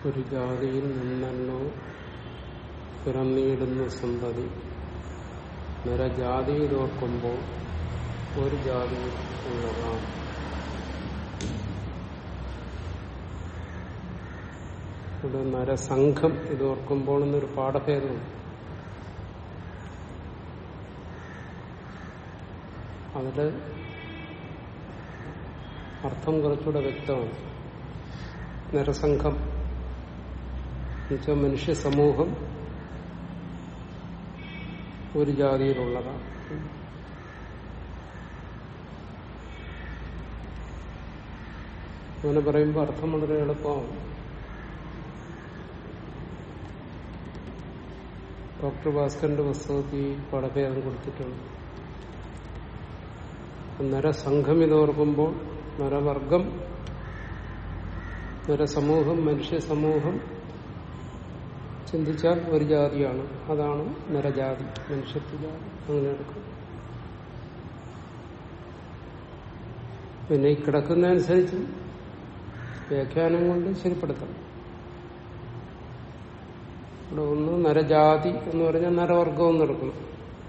ഒരു ജാതിയിൽ നിന്നല്ലോ പിറന്നീടുന്ന സന്തതി നിരജാതിയിൽ ഓർക്കുമ്പോൾ ഒരു ജാതി ഉള്ളതാണ് ഇവിടെ നരസംഘം ഇത് ഓർക്കുമ്പോൾ എന്നൊരു പാഠഭേദമുണ്ട് അതില് അർത്ഥം കുറച്ചുകൂടെ വ്യക്തമാണ് നരസംഘം എന്നുവെച്ചാൽ മനുഷ്യ സമൂഹം ഒരു ജാതിയിലുള്ളതാണ് അങ്ങനെ പറയുമ്പോൾ അർത്ഥം വളരെ എളുപ്പമാണ് ഡോക്ടർ ഭാസ്കറിന്റെ പുസ്തകത്തിൽ പടഭേദം കൊടുത്തിട്ടുണ്ട് നരസംഘം ഇതോർക്കുമ്പോൾ നരവർഗം നരസമൂഹം മനുഷ്യ സമൂഹം ചിന്തിച്ചാൽ ഒരു ജാതിയാണ് അതാണ് നരജാതി മനുഷ്യത്വ ജാതി അങ്ങനെ എടുക്കും പിന്നെ ഈ കിടക്കുന്നതനുസരിച്ച് വ്യാഖ്യാനം കൊണ്ട് ശരിപ്പെടുത്തണം ഇവിടെ ഒന്ന് നരജാതി എന്ന് പറഞ്ഞാൽ നരവർഗം എന്ന് എടുക്കണം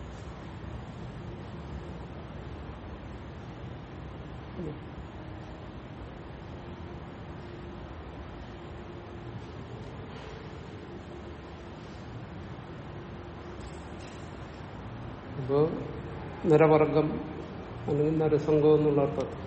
അപ്പോ നരവർഗം അല്ലെങ്കിൽ നരസംഘം എന്നുള്ള അർത്ഥം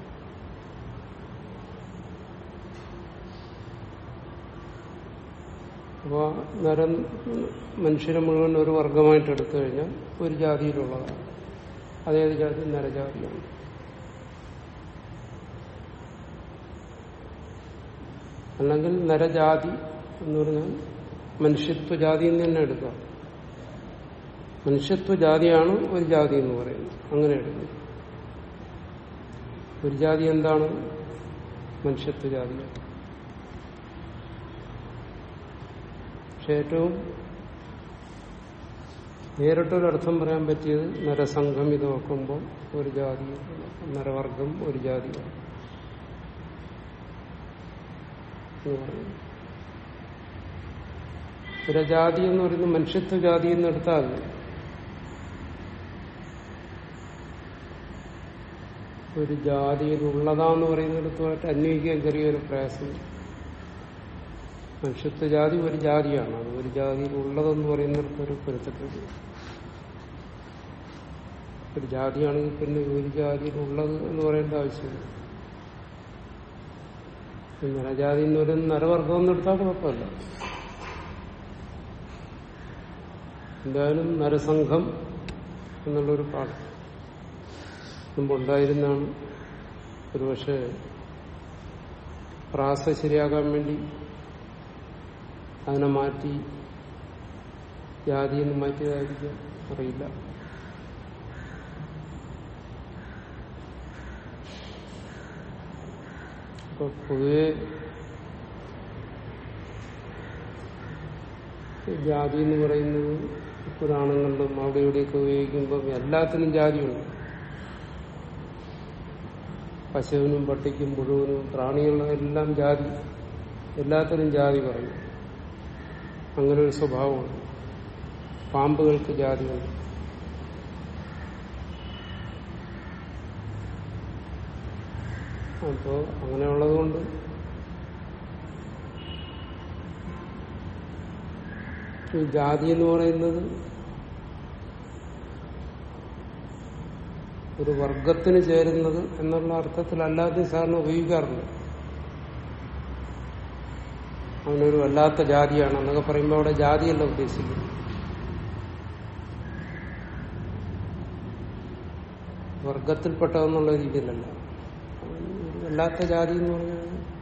അപ്പോ നര മനുഷ്യരെ മുഴുവൻ ഒരു വർഗമായിട്ട് എടുത്തു കഴിഞ്ഞാൽ ഒരു ജാതിയിലുള്ളതാണ് അതേത് ജാതി നരജാതിയാണ് അല്ലെങ്കിൽ നരജാതി എന്ന് പറഞ്ഞാൽ മനുഷ്യത്വ ജാതി എന്ന് തന്നെ എടുക്കാം മനുഷ്യത്വ ജാതിയാണ് ഒരു ജാതി എന്ന് പറയുന്നത് അങ്ങനെ എടുക്കുന്നു ഒരു ജാതി എന്താണ് മനുഷ്യത്വ ജാതിയാണ് പക്ഷെ ഏറ്റവും നേരിട്ടൊരർത്ഥം പറയാൻ പറ്റിയത് നരസംഘം ഇത് നോക്കുമ്പോൾ ഒരു ജാതി നരവർഗം ഒരു ജാതിയാണ് എന്ന് പറയുന്നു പുരജാതി എന്ന് പറയുന്നത് മനുഷ്യത്വ ജാതി എന്ന് എടുത്താൽ ഒരു ജാതിയിലുള്ളതാന്ന് പറയുന്നിടത്തുമായിട്ട് അന്വയിക്കാൻ ചെറിയൊരു പ്രയാസം മനുഷ്യത്വ ജാതി ഒരു ജാതിയാണ് അത് ഒരു ജാതിയിലുള്ളതെന്ന് പറയുന്നിടത്ത് ഒരു പൊരുത്തപ്പെട്ടു ഒരു ജാതിയാണെങ്കിൽ പിന്നെ ഒരു ജാതിയിലുള്ളത് എന്ന് പറയേണ്ട ആവശ്യമില്ല നരജാതി എന്ന് പറയുന്ന നരവർഗം എന്ന് എടുത്താൽ കുഴപ്പമില്ല എന്തായാലും നരസംഘം എന്നുള്ളൊരു പാഠം മുമ്പുണ്ടായിരുന്നാണ് ഒരുപക്ഷെ പ്രാസ ശരിയാകാൻ വേണ്ടി അതിനെ മാറ്റി ജാതിയെന്ന് മാറ്റിയതായിരിക്കും അറിയില്ല അപ്പൊ പൊതുവെ ജാതി എന്ന് പറയുന്നത് പുരാണങ്ങളിലും അവിടെ ഇവിടെയൊക്കെ ഉപയോഗിക്കുമ്പോൾ എല്ലാത്തിനും ജാതിയുണ്ട് പശുവിനും പട്ടിക്കും മുഴുവനും പ്രാണികളും എല്ലാം ജാതി എല്ലാത്തിനും ജാതി പറയും അങ്ങനെ ഒരു സ്വഭാവമുണ്ട് പാമ്പുകൾക്ക് ജാതിയുണ്ട് അപ്പോ അങ്ങനെയുള്ളതുകൊണ്ട് ഈ ജാതി എന്ന് പറയുന്നത് ഒരു വർഗത്തിന് ചേരുന്നത് എന്നുള്ള അർത്ഥത്തിലല്ലാതെ സാറിന് ഉപയോഗിക്കാറുണ്ട് അവനൊരു വല്ലാത്ത ജാതിയാണ് എന്നൊക്കെ പറയുമ്പോൾ അവിടെ ജാതിയല്ല ഉദ്ദേശിക്കുന്നത് വർഗത്തിൽപ്പെട്ടതെന്നുള്ള രീതിയിലല്ല വല്ലാത്ത ജാതി എന്ന് പറഞ്ഞാൽ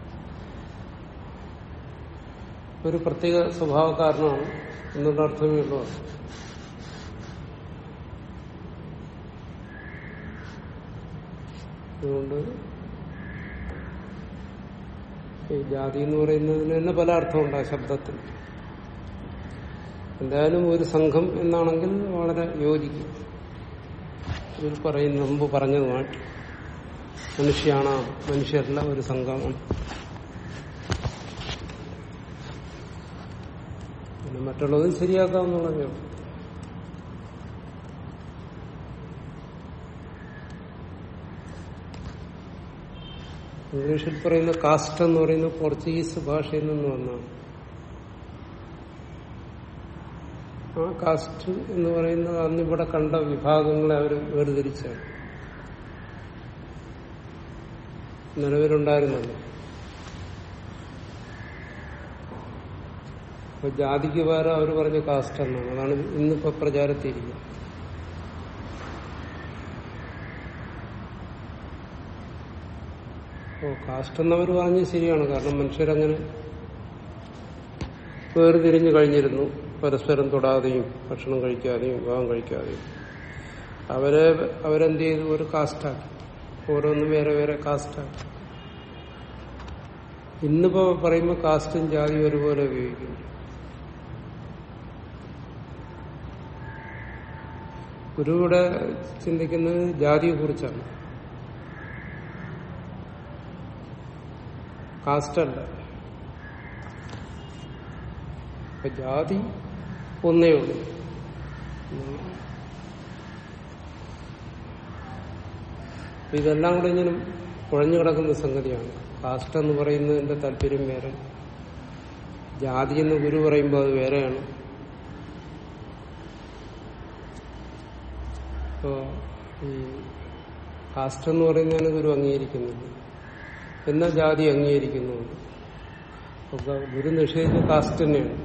ഒരു പ്രത്യേക സ്വഭാവക്കാരനാണ് എന്നുള്ള അർത്ഥമേ ഉള്ളൂ അതുകൊണ്ട് ഈ ജാതി എന്ന് പറയുന്നതിന് തന്നെ പല അർത്ഥമുണ്ട് ആ ശബ്ദത്തിൽ എന്തായാലും ഒരു സംഘം എന്നാണെങ്കിൽ വളരെ യോജിക്കും ഇതിൽ പറയുന്ന മുമ്പ് പറഞ്ഞതുമായിട്ട് മനുഷ്യാണ് മനുഷ്യരല്ല ഒരു സംഘമാണ് പിന്നെ മറ്റുള്ളത് ശരിയാക്കാവുന്നതേ ഉള്ളൂ ഇംഗ്ലീഷിൽ പറയുന്ന കാസ്റ്റ് എന്ന് പറയുന്ന പോർച്ചുഗീസ് ഭാഷയിൽ നിന്ന് വന്നാണ് ആ കാസ്റ്റ് എന്ന് പറയുന്നത് അന്നിവിടെ കണ്ട വിഭാഗങ്ങളെ അവർ വേർതിരിച്ചാണ് നിലവിലുണ്ടായിരുന്നല്ലോ അപ്പൊ ജാതിക്ക് പകരം അവർ പറഞ്ഞ കാസ്റ്റ് എന്നാണ് അതാണ് ഇന്നിപ്പോ പ്രചാരത്തിയിരിക്കുന്നത് ഓ കാസ്റ്റ് എന്നവർ പറഞ്ഞത് ശരിയാണ് കാരണം മനുഷ്യരങ്ങനെ വേർതിരിഞ്ഞു കഴിഞ്ഞിരുന്നു പരസ്പരം തൊടാതെയും ഭക്ഷണം കഴിക്കാതെയും വിവാഹം കഴിക്കാതെയും അവരെ അവരെന്ത് ചെയ്തു ഒരു കാസ്റ്റാക്കി ഓരോന്നും വേറെ വേറെ കാസ്റ്റാക്കി ഇന്നിപ്പോ പറയുമ്പോൾ കാസ്റ്റും ജാതിയും ഒരുപോലെ ഉപയോഗിക്കുന്നു ഗുരുവിടെ ചിന്തിക്കുന്നത് ജാതിയെ കുറിച്ചാണ് കാസ്റ്റല്ല ഇപ്പൊ ജാതി ഒന്നേ ഉള്ളൂ അപ്പൊ ഇതെല്ലാം കൂടെ ഇങ്ങനെ കുഴഞ്ഞു കിടക്കുന്ന സംഗതിയാണ് കാസ്റ്റ് എന്ന് പറയുന്നതിന്റെ താല്പര്യം വേറെ ജാതി എന്ന് ഗുരു പറയുമ്പോൾ അത് വേറെയാണ് ഇപ്പോ ഈ കാസ്റ്റ് എന്ന് പറയുന്നതിന് ഗുരു അംഗീകരിക്കുന്നില്ല എന്നാൽ ജാതി അംഗീകരിക്കുന്നുണ്ട് അപ്പൊ ഗുരു നിഷേധിച്ച കാസ്റ്റ് തന്നെയാണ്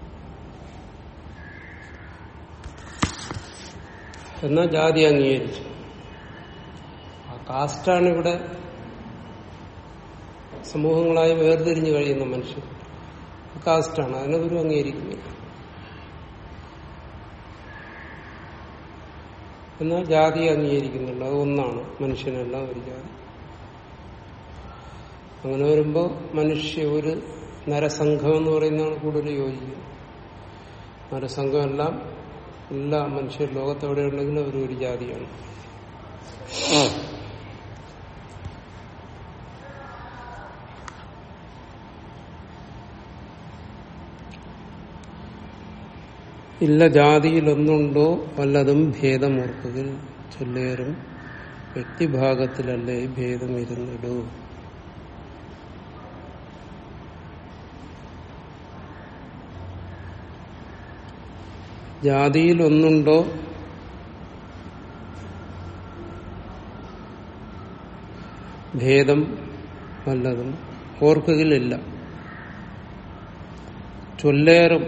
എന്നാൽ ജാതി അംഗീകരിച്ചു ആ കാസ്റ്റാണ് ഇവിടെ സമൂഹങ്ങളായി വേർതിരിഞ്ഞു കഴിയുന്ന മനുഷ്യർ കാസ്റ്റാണ് അതിനെ ഗുരു അംഗീകരിക്കുന്നില്ല എന്നാൽ ജാതി അംഗീകരിക്കുന്നുണ്ട് അത് ഒന്നാണ് മനുഷ്യനല്ല ഒരു ജാതി അങ്ങനെ വരുമ്പോൾ മനുഷ്യ ഒരു നരസംഘം എന്ന് പറയുന്നതാണ് കൂടുതൽ യോജിക്കുന്നത് നരസംഘമെല്ലാം എല്ലാ മനുഷ്യർ ലോകത്തെവിടെ ഉണ്ടെങ്കിലും അവർ ഒരു ജാതിയാണ് ഇല്ല ജാതിയിലൊന്നുണ്ടോ വല്ലതും ഭേദമോർക്കുകിൽ ചൊല്ലേറും വ്യക്തിഭാഗത്തിലല്ലേ ഭേദം ഇരുന്നിടൂ ജാതിയിൽ ഒന്നുണ്ടോ ഭേദം വല്ലതും ഓർക്കുകിലില്ല ചൊല്ലേറും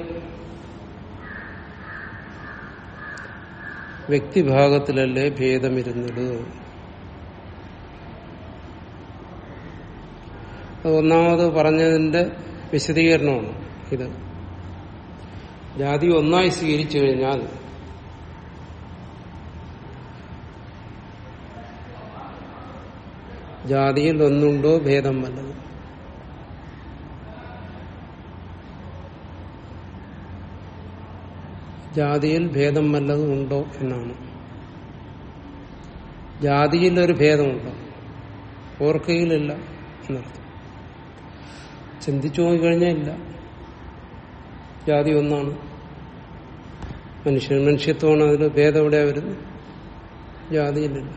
വ്യക്തിഭാഗത്തിലല്ലേ ഭേദമിരുന്നത് അത് ഒന്നാമത് പറഞ്ഞതിന്റെ വിശദീകരണമാണ് ഇത് ജാതി ഒന്നായി സ്വീകരിച്ചു കഴിഞ്ഞാൽ ജാതിയിൽ ഒന്നുണ്ടോ ഭേദം വല്ലതും ജാതിയിൽ ഭേദം വല്ലതും ഉണ്ടോ എന്നാണ് ജാതിയിൽ ഒരു ഭേദമുണ്ടോ ഓർക്കയിലില്ല എന്നർത്ഥം ചിന്തിച്ചു നോക്കിക്കഴിഞ്ഞാൽ ഇല്ല ജാതി ഒന്നാണ് മനുഷ്യൻ മനുഷ്യത്വമാണ് അതിൽ ഭേദം എവിടെയാ വരുന്നത് ജാതിയിലില്ല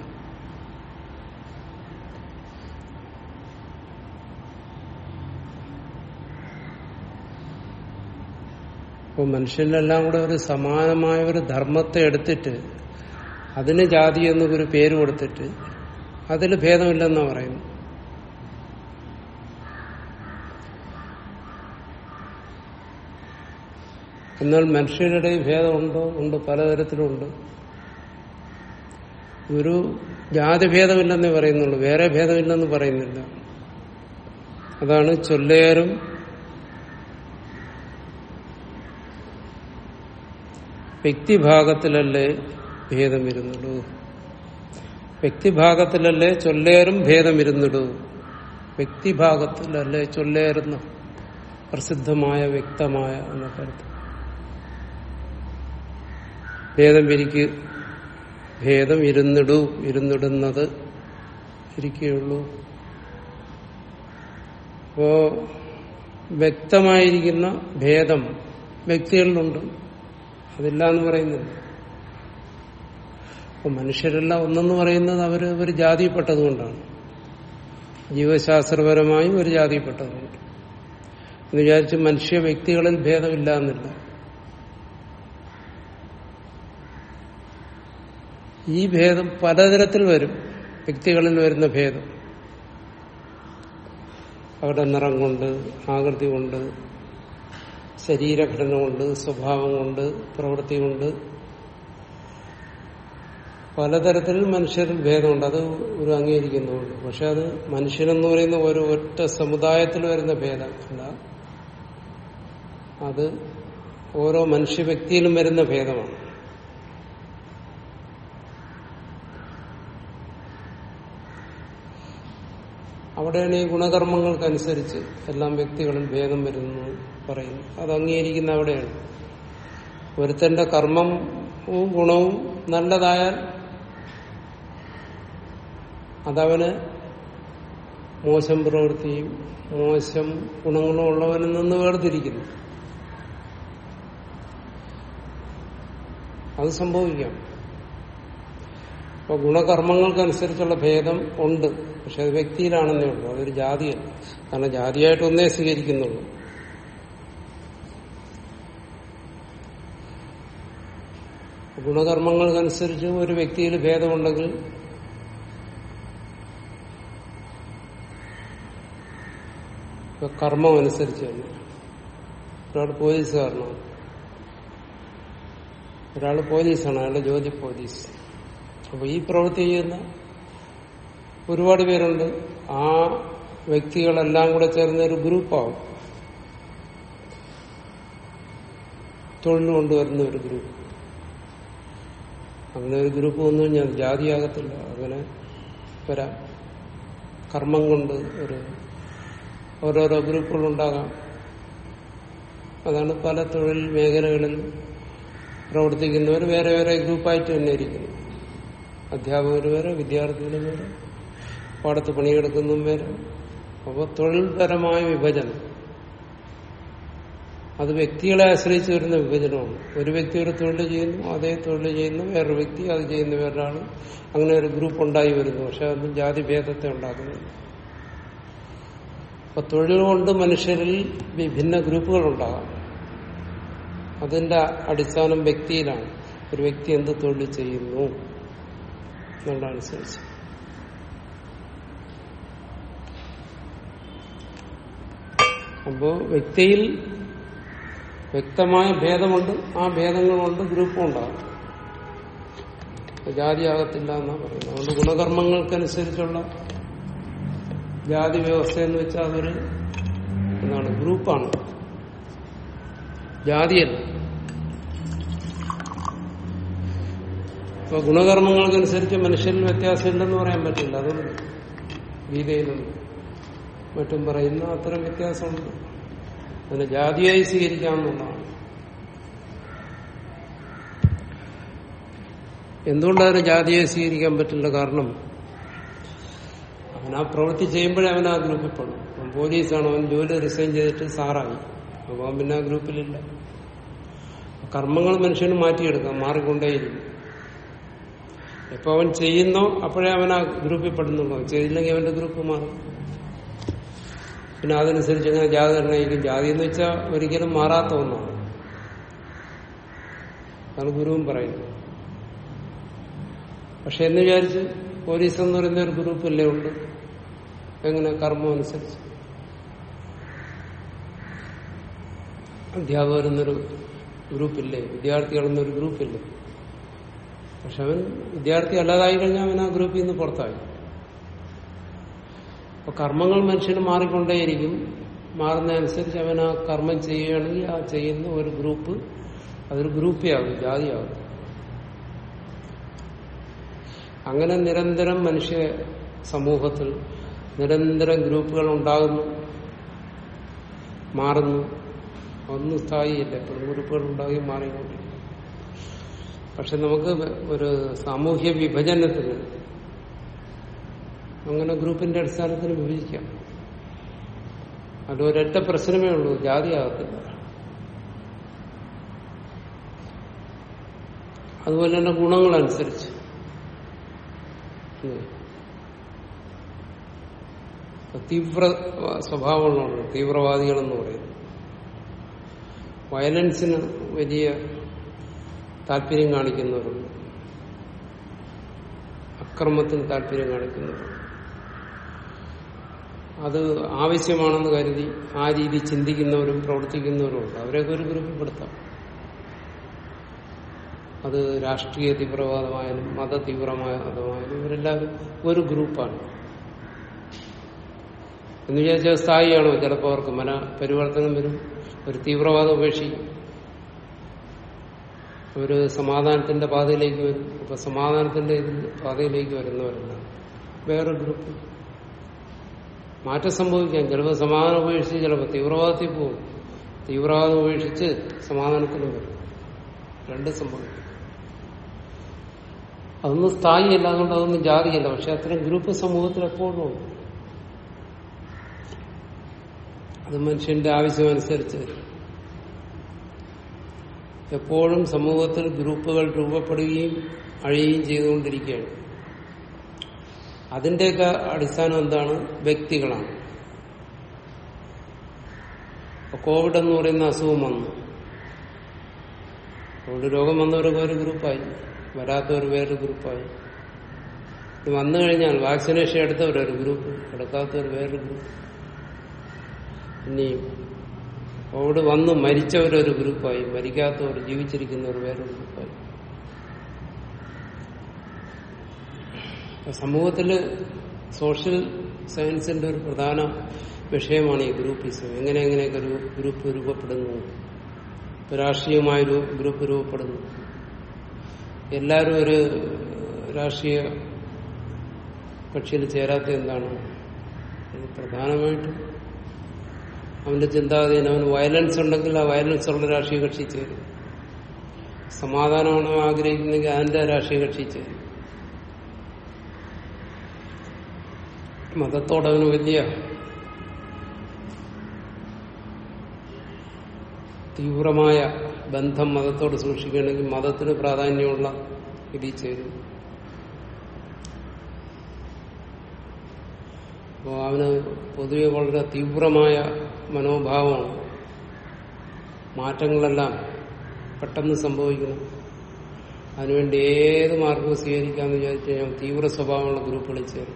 അപ്പോൾ മനുഷ്യരിലെല്ലാം കൂടെ ഒരു സമാനമായ ഒരു ധർമ്മത്തെ എടുത്തിട്ട് അതിന് ജാതി എന്നൊരു പേര് കൊടുത്തിട്ട് അതിൽ ഭേദമില്ലെന്നാ പറയുന്നു എന്നാൽ മനുഷ്യരുടെ ഭേദമുണ്ടോ ഉണ്ട് പലതരത്തിലുണ്ട് ഒരു ജാതി ഭേദമില്ലെന്നേ പറയുന്നുള്ളൂ വേറെ ഭേദമില്ലെന്ന് പറയുന്നില്ല അതാണ് ചൊല്ലേറും വ്യക്തിഭാഗത്തിലല്ലേ ഭേദം ഇരുന്നിടൂ വ്യക്തിഭാഗത്തിലല്ലേ ചൊല്ലേറും ഭേദം ഇരുന്നിടൂ വ്യക്തിഭാഗത്തിലല്ലേ ചൊല്ലേറുന്ന പ്രസിദ്ധമായ വ്യക്തമായ എന്നൊക്കെ അർത്ഥം ഭേദം വിരിക്ക് ഭേദം ഇരുന്നിടൂ ഇരുന്നിടുന്നത് ഇരിക്കുകയുള്ളൂ അപ്പോ വ്യക്തമായിരിക്കുന്ന ഭേദം വ്യക്തികളിലുണ്ട് അതില്ല എന്ന് പറയുന്നില്ല അപ്പൊ മനുഷ്യരെല്ലാം ഒന്നെന്ന് പറയുന്നത് അവർ ഒരു ജാതിയിൽപ്പെട്ടതുകൊണ്ടാണ് ജീവശാസ്ത്രപരമായും ഒരു ജാതിയിൽപ്പെട്ടതുകൊണ്ട് എന്ന് വിചാരിച്ച് മനുഷ്യ വ്യക്തികളിൽ ഭേദമില്ല എന്നില്ല ഈ ഭേദം പലതരത്തിൽ വരും വ്യക്തികളിൽ വരുന്ന ഭേദം അവരുടെ നിറം കൊണ്ട് ആകൃതി കൊണ്ട് ശരീരഘടന കൊണ്ട് സ്വഭാവം കൊണ്ട് പ്രവൃത്തി കൊണ്ട് പലതരത്തിൽ മനുഷ്യരിൽ ഭേദമുണ്ട് അത് ഒരു അംഗീകരിക്കുന്നുണ്ട് പക്ഷെ അത് മനുഷ്യനെന്ന് പറയുന്ന ഒരു ഒറ്റ സമുദായത്തിൽ വരുന്ന ഭേദമല്ല അത് ഓരോ മനുഷ്യ വ്യക്തിയിലും വരുന്ന ഭേദമാണ് അവിടെയാണ് ഈ ഗുണകർമ്മങ്ങൾക്കനുസരിച്ച് എല്ലാം വ്യക്തികളിൽ ഭേദം വരുന്നു പറയുന്നു അത് അംഗീകരിക്കുന്ന അവിടെയാണ് ഒരുത്തന്റെ കർമ്മവും ഗുണവും നല്ലതായാൽ അതവന് മോശം പ്രവൃത്തിയും മോശം ഗുണങ്ങളും ഉള്ളവനിൽ നിന്ന് വേർതിരിക്കുന്നു അത് സംഭവിക്കാം അപ്പൊ ഗുണകർമ്മങ്ങൾക്കനുസരിച്ചുള്ള ഭേദം ഉണ്ട് പക്ഷെ അത് വ്യക്തിയിലാണെന്നേ ഉള്ളൂ അതൊരു ജാതിയല്ല കാരണം ജാതിയായിട്ട് ഒന്നേ സ്വീകരിക്കുന്നുള്ളൂ ഗുണകർമ്മങ്ങൾക്കനുസരിച്ച് ഒരു വ്യക്തിയിൽ ഭേദമുണ്ടെങ്കിൽ ഇപ്പൊ കർമ്മം അനുസരിച്ച് തന്നെ ഒരാൾ പോലീസുകാരനാണ് ഒരാൾ പോലീസാണ് അയാളുടെ ജോലി പോലീസ് അപ്പൊ ഈ പ്രവൃത്തി ചെയ്യുന്ന ഒരുപാട് പേരുണ്ട് ആ വ്യക്തികളെല്ലാം കൂടെ ചേർന്ന ഒരു ഗ്രൂപ്പാവും തൊഴിൽ കൊണ്ടുവരുന്ന ഒരു ഗ്രൂപ്പ് അങ്ങനെ ഒരു ഗ്രൂപ്പ് വന്നു കഴിഞ്ഞാൽ ജാതിയാകത്തില്ല അങ്ങനെ വരാം കർമ്മം കൊണ്ട് ഒരു ഓരോരോ ഗ്രൂപ്പുകളുണ്ടാകാം അതാണ് പല തൊഴിൽ മേഖലകളിൽ പ്രവർത്തിക്കുന്നവർ വേറെ വേറെ ഗ്രൂപ്പായിട്ട് തന്നെ ഇരിക്കുന്നു അധ്യാപകർ വേറെ വിദ്യാർത്ഥികൾ വേറെ പാടത്ത് പണിയെടുക്കുന്നതും വേറെ അപ്പോൾ തൊഴിൽപരമായ വിഭജനം അത് വ്യക്തികളെ ആശ്രയിച്ച് വരുന്ന വിഭജനമാണ് ഒരു വ്യക്തി ഒരു തൊഴിൽ ചെയ്യുന്നു അതേ തൊഴിൽ ചെയ്യുന്നു വേറൊരു വ്യക്തി അത് ചെയ്യുന്ന വേറൊരാൾ അങ്ങനെ ഒരു ഗ്രൂപ്പ് ഉണ്ടായി വരുന്നു പക്ഷെ അതൊന്നും ജാതി ഭേദത്തെ ഉണ്ടാക്കുന്നില്ല അപ്പൊ തൊഴിൽ കൊണ്ട് മനുഷ്യരിൽ വിഭിന്ന ഗ്രൂപ്പുകൾ ഉണ്ടാകാം അതിന്റെ അടിസ്ഥാനം വ്യക്തിയിലാണ് ഒരു വ്യക്തി എന്ത് തൊഴിൽ ചെയ്യുന്നു എന്നുള്ളതനുസരിച്ച് അപ്പോ വ്യക്തിയിൽ വ്യക്തമായ ഭേദമുണ്ട് ആ ഭേദങ്ങൾ കൊണ്ട് ഗ്രൂപ്പും ഉണ്ടാകും ജാതിയാകത്തില്ല എന്നാ പറയുന്നത് അതുകൊണ്ട് ഗുണകർമ്മങ്ങൾക്കനുസരിച്ചുള്ള ജാതി വ്യവസ്ഥ എന്ന് വെച്ചാൽ അതൊരു എന്താണ് ഗ്രൂപ്പാണ് ജാതിയല്ല ഇപ്പൊ ഗുണകർമ്മങ്ങൾക്കനുസരിച്ച് മനുഷ്യരിൽ വ്യത്യാസമില്ലെന്ന് പറയാൻ പറ്റില്ല അതുകൊണ്ട് ഗീതയിലും മറ്റും പറയുന്ന അത്തരം വ്യത്യാസമുണ്ട് അതിനെ ജാതിയായി സ്വീകരിക്കാവുന്നതാണ് എന്തുകൊണ്ടതിനെ ജാതിയായി സ്വീകരിക്കാൻ പറ്റില്ല കാരണം അവൻ ആ പ്രവൃത്തി ചെയ്യുമ്പോഴേ അവൻ ആ ഗ്രൂപ്പിൽ പെടും അവൻ പോലീസാണ് അവൻ ജോലി റിസൈൻ ചെയ്തിട്ട് സാറായി അപ്പോൾ അവൻ പിന്നെ ആ ഗ്രൂപ്പിലില്ല കർമ്മങ്ങൾ മനുഷ്യന് മാറ്റിയെടുക്കാം മാറിക്കൊണ്ടേയിരിക്കും എപ്പോ അവൻ ചെയ്യുന്നോ അപ്പോഴേ അവൻ ആ ഗ്രൂപ്പിൽ പെടുന്നുള്ളൂ ചെയ്തില്ലെങ്കിൽ അവന്റെ ഗ്രൂപ്പ് മാറും പിന്നെ അതനുസരിച്ച് ഇങ്ങനെ ജാതി നിർണ്ണയിക്കും ജാതി എന്ന് വെച്ചാൽ ഒരിക്കലും മാറാത്ത ഒന്നാണ് അതാണ് ഗുരുവും പറയുന്നത് പക്ഷെ എന്ന് വിചാരിച്ച് പോലീസ് എന്ന് പറയുന്ന ഒരു ഗ്രൂപ്പല്ലേ ഉണ്ട് എങ്ങനെ കർമ്മം അനുസരിച്ച് അധ്യാപകർ എന്നൊരു ഗ്രൂപ്പില്ലേ വിദ്യാർത്ഥികൾ എന്നൊരു ഗ്രൂപ്പില്ലേ പക്ഷെ അവൻ വിദ്യാർത്ഥി അല്ലാതായി കഴിഞ്ഞാൽ അവൻ ആ ഗ്രൂപ്പിൽ നിന്ന് പുറത്തായി അപ്പൊ കർമ്മങ്ങൾ മനുഷ്യന് മാറിക്കൊണ്ടേയിരിക്കും മാറുന്നതനുസരിച്ച് അവൻ ആ കർമ്മം ചെയ്യുകയാണെങ്കിൽ ആ ചെയ്യുന്ന ഒരു ഗ്രൂപ്പ് അതൊരു ഗ്രൂപ്പിയാകും ജാതിയാകും അങ്ങനെ നിരന്തരം മനുഷ്യ സമൂഹത്തിൽ നിരന്തരം ഗ്രൂപ്പുകൾ ഉണ്ടാകുന്നു മാറുന്നു ഒന്നും സ്ഥായിയില്ല എപ്പോഴും ഗ്രൂപ്പുകൾ ഉണ്ടാകി മാറിക്കൊണ്ടിരിക്കും പക്ഷെ നമുക്ക് ഒരു സാമൂഹ്യ വിഭജനത്തിന് അങ്ങനെ ഗ്രൂപ്പിന്റെ അടിസ്ഥാനത്തിൽ വിഭജിക്കാം അതൊരൊറ്റ പ്രശ്നമേ ഉള്ളൂ ജാതിയാകത്തില്ല അതുപോലെ തന്നെ ഗുണങ്ങളനുസരിച്ച് ഉം. തീവ്ര സ്വഭാവമുള്ളവരുണ്ട് തീവ്രവാദികളെന്ന് പറയുന്നു വയലൻസിന് വലിയ താല്പര്യം കാണിക്കുന്നവരുണ്ട് അക്രമത്തിന് താല്പര്യം കാണിക്കുന്നവരുണ്ട് അത് ആവശ്യമാണെന്ന് കരുതി ആ രീതി ചിന്തിക്കുന്നവരും പ്രവർത്തിക്കുന്നവരും ഉണ്ട് അവരെയൊക്കെ ഒരു ഗ്രൂപ്പിൽ പെടുത്താം അത് രാഷ്ട്രീയ തീവ്രവാദമായാലും മത തീവ്രവാദമായാലും ഇവരെല്ലാവരും ഒരു ഗ്രൂപ്പാണ് എന്ന് വിചാരിച്ചാൽ സ്ഥായിയാണോ ചിലപ്പോൾ അവർക്ക് മന പരിവർത്തനം വരും ഒരു തീവ്രവാദം ഉപേക്ഷിക്കും ഒരു സമാധാനത്തിന്റെ പാതയിലേക്ക് വരും അപ്പൊ സമാധാനത്തിന്റെ ഇതിൽ പാതയിലേക്ക് വരുന്നവരല്ല വേറെ ഗ്രൂപ്പ് മാറ്റം സംഭവിക്കാം ചിലപ്പോൾ സമാധാനം ഉപേക്ഷിച്ച് ചിലപ്പോൾ തീവ്രവാദത്തിൽ പോകും തീവ്രവാദം ഉപേക്ഷിച്ച് സമാധാനത്തിലും വരും രണ്ടും സംഭവിക്കും അതൊന്നും സ്ഥായിയല്ല അതുകൊണ്ട് അതൊന്നും ജാതിയല്ല പക്ഷെ അത്തരം ഗ്രൂപ്പ് സമൂഹത്തിൽ എപ്പോഴും ഉണ്ട് അത് മനുഷ്യന്റെ ആവശ്യമനുസരിച്ച് എപ്പോഴും സമൂഹത്തിൽ ഗ്രൂപ്പുകൾ രൂപപ്പെടുകയും അഴിയുകയും ചെയ്തുകൊണ്ടിരിക്കുകയാണ് അതിന്റെയൊക്കെ അടിസ്ഥാനം എന്താണ് വ്യക്തികളാണ് ഇപ്പൊ കോവിഡ് എന്ന് പറയുന്ന അസുഖം വന്നു കോവിഡ് രോഗം വന്നവരൊക്കെ ഒരു ഗ്രൂപ്പായി വരാത്തവർ വേറൊരു ഗ്രൂപ്പായി ഇത് വന്നു കഴിഞ്ഞാൽ വാക്സിനേഷൻ എടുത്തവരൊരു ഗ്രൂപ്പ് എടുക്കാത്തവർ വേറൊരു ഗ്രൂപ്പ് ഇനിയും കോവിഡ് വന്ന് മരിച്ചവരൊരു ഗ്രൂപ്പായി മരിക്കാത്തവർ ജീവിച്ചിരിക്കുന്നവർ വേറൊരു ഗ്രൂപ്പായി അപ്പൊ സമൂഹത്തില് സോഷ്യൽ സയൻസിന്റെ ഒരു പ്രധാന വിഷയമാണ് ഈ ഗ്രൂപ്പിസം എങ്ങനെ എങ്ങനെയൊക്കെ ഒരു ഗ്രൂപ്പ് രൂപപ്പെടുന്നു ഇപ്പൊ രാഷ്ട്രീയമായ ഒരു ഗ്രൂപ്പ് രൂപപ്പെടുന്നു എല്ലാവരും ഒരു രാഷ്ട്രീയ കക്ഷിയിൽ ചേരാത്ത എന്താണ് ഇത് പ്രധാനമായിട്ടും അവന്റെ ചിന്താഗതിന് അവന് വയലൻസ് ഉണ്ടെങ്കിൽ ആ വയലൻസ് ഉള്ള രാഷ്ട്രീയ കക്ഷി ചേരും സമാധാനമാണ് അവൻ ആഗ്രഹിക്കുന്നെങ്കിൽ അതിന്റെ രാഷ്ട്രീയ കക്ഷി ചേരും മതത്തോടവന് വലിയ തീവ്രമായ ബന്ധം മതത്തോട് സൂക്ഷിക്കുകയാണെങ്കിൽ മതത്തിന് പ്രാധാന്യമുള്ള ഇതിൽ ചേരും അപ്പോൾ അവന് പൊതുവെ വളരെ തീവ്രമായ മനോഭാവമാണ് മാറ്റങ്ങളെല്ലാം പെട്ടെന്ന് സംഭവിക്കണം അതിനുവേണ്ടി ഏത് മാർഗവും സ്വീകരിക്കാമെന്ന് വിചാരിച്ചു കഴിഞ്ഞാൽ തീവ്ര സ്വഭാവമുള്ള ഗ്രൂപ്പുകളിൽ ചേരും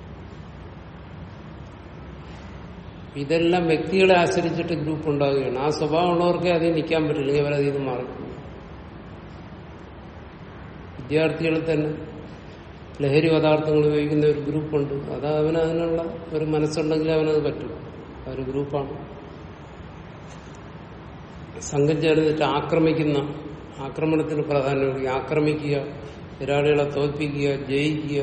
ഇതെല്ലാം വ്യക്തികളെ ആശ്രയിച്ചിട്ട് ഗ്രൂപ്പ് ഉണ്ടാവുകയാണ് ആ സ്വഭാവമുള്ളവർക്കേ അതിൽ നിൽക്കാൻ പറ്റില്ലെങ്കിൽ അവരതിൽ നിന്ന് മാറി വിദ്യാർത്ഥികളിൽ തന്നെ ലഹരി പദാർത്ഥങ്ങൾ ഉപയോഗിക്കുന്ന ഒരു ഗ്രൂപ്പുണ്ട് അത് അവന് അതിനുള്ള ഒരു മനസ്സുണ്ടെങ്കിൽ അവനത് പറ്റും ഒരു ഗ്രൂപ്പാണ് സംഘം ചേർന്നിട്ട് ആക്രമിക്കുന്ന ആക്രമണത്തിന് പ്രാധാന്യം കൊടുക്കുക ആക്രമിക്കുക എതിരാളികളെ തോൽപ്പിക്കുക ജയിക്കുക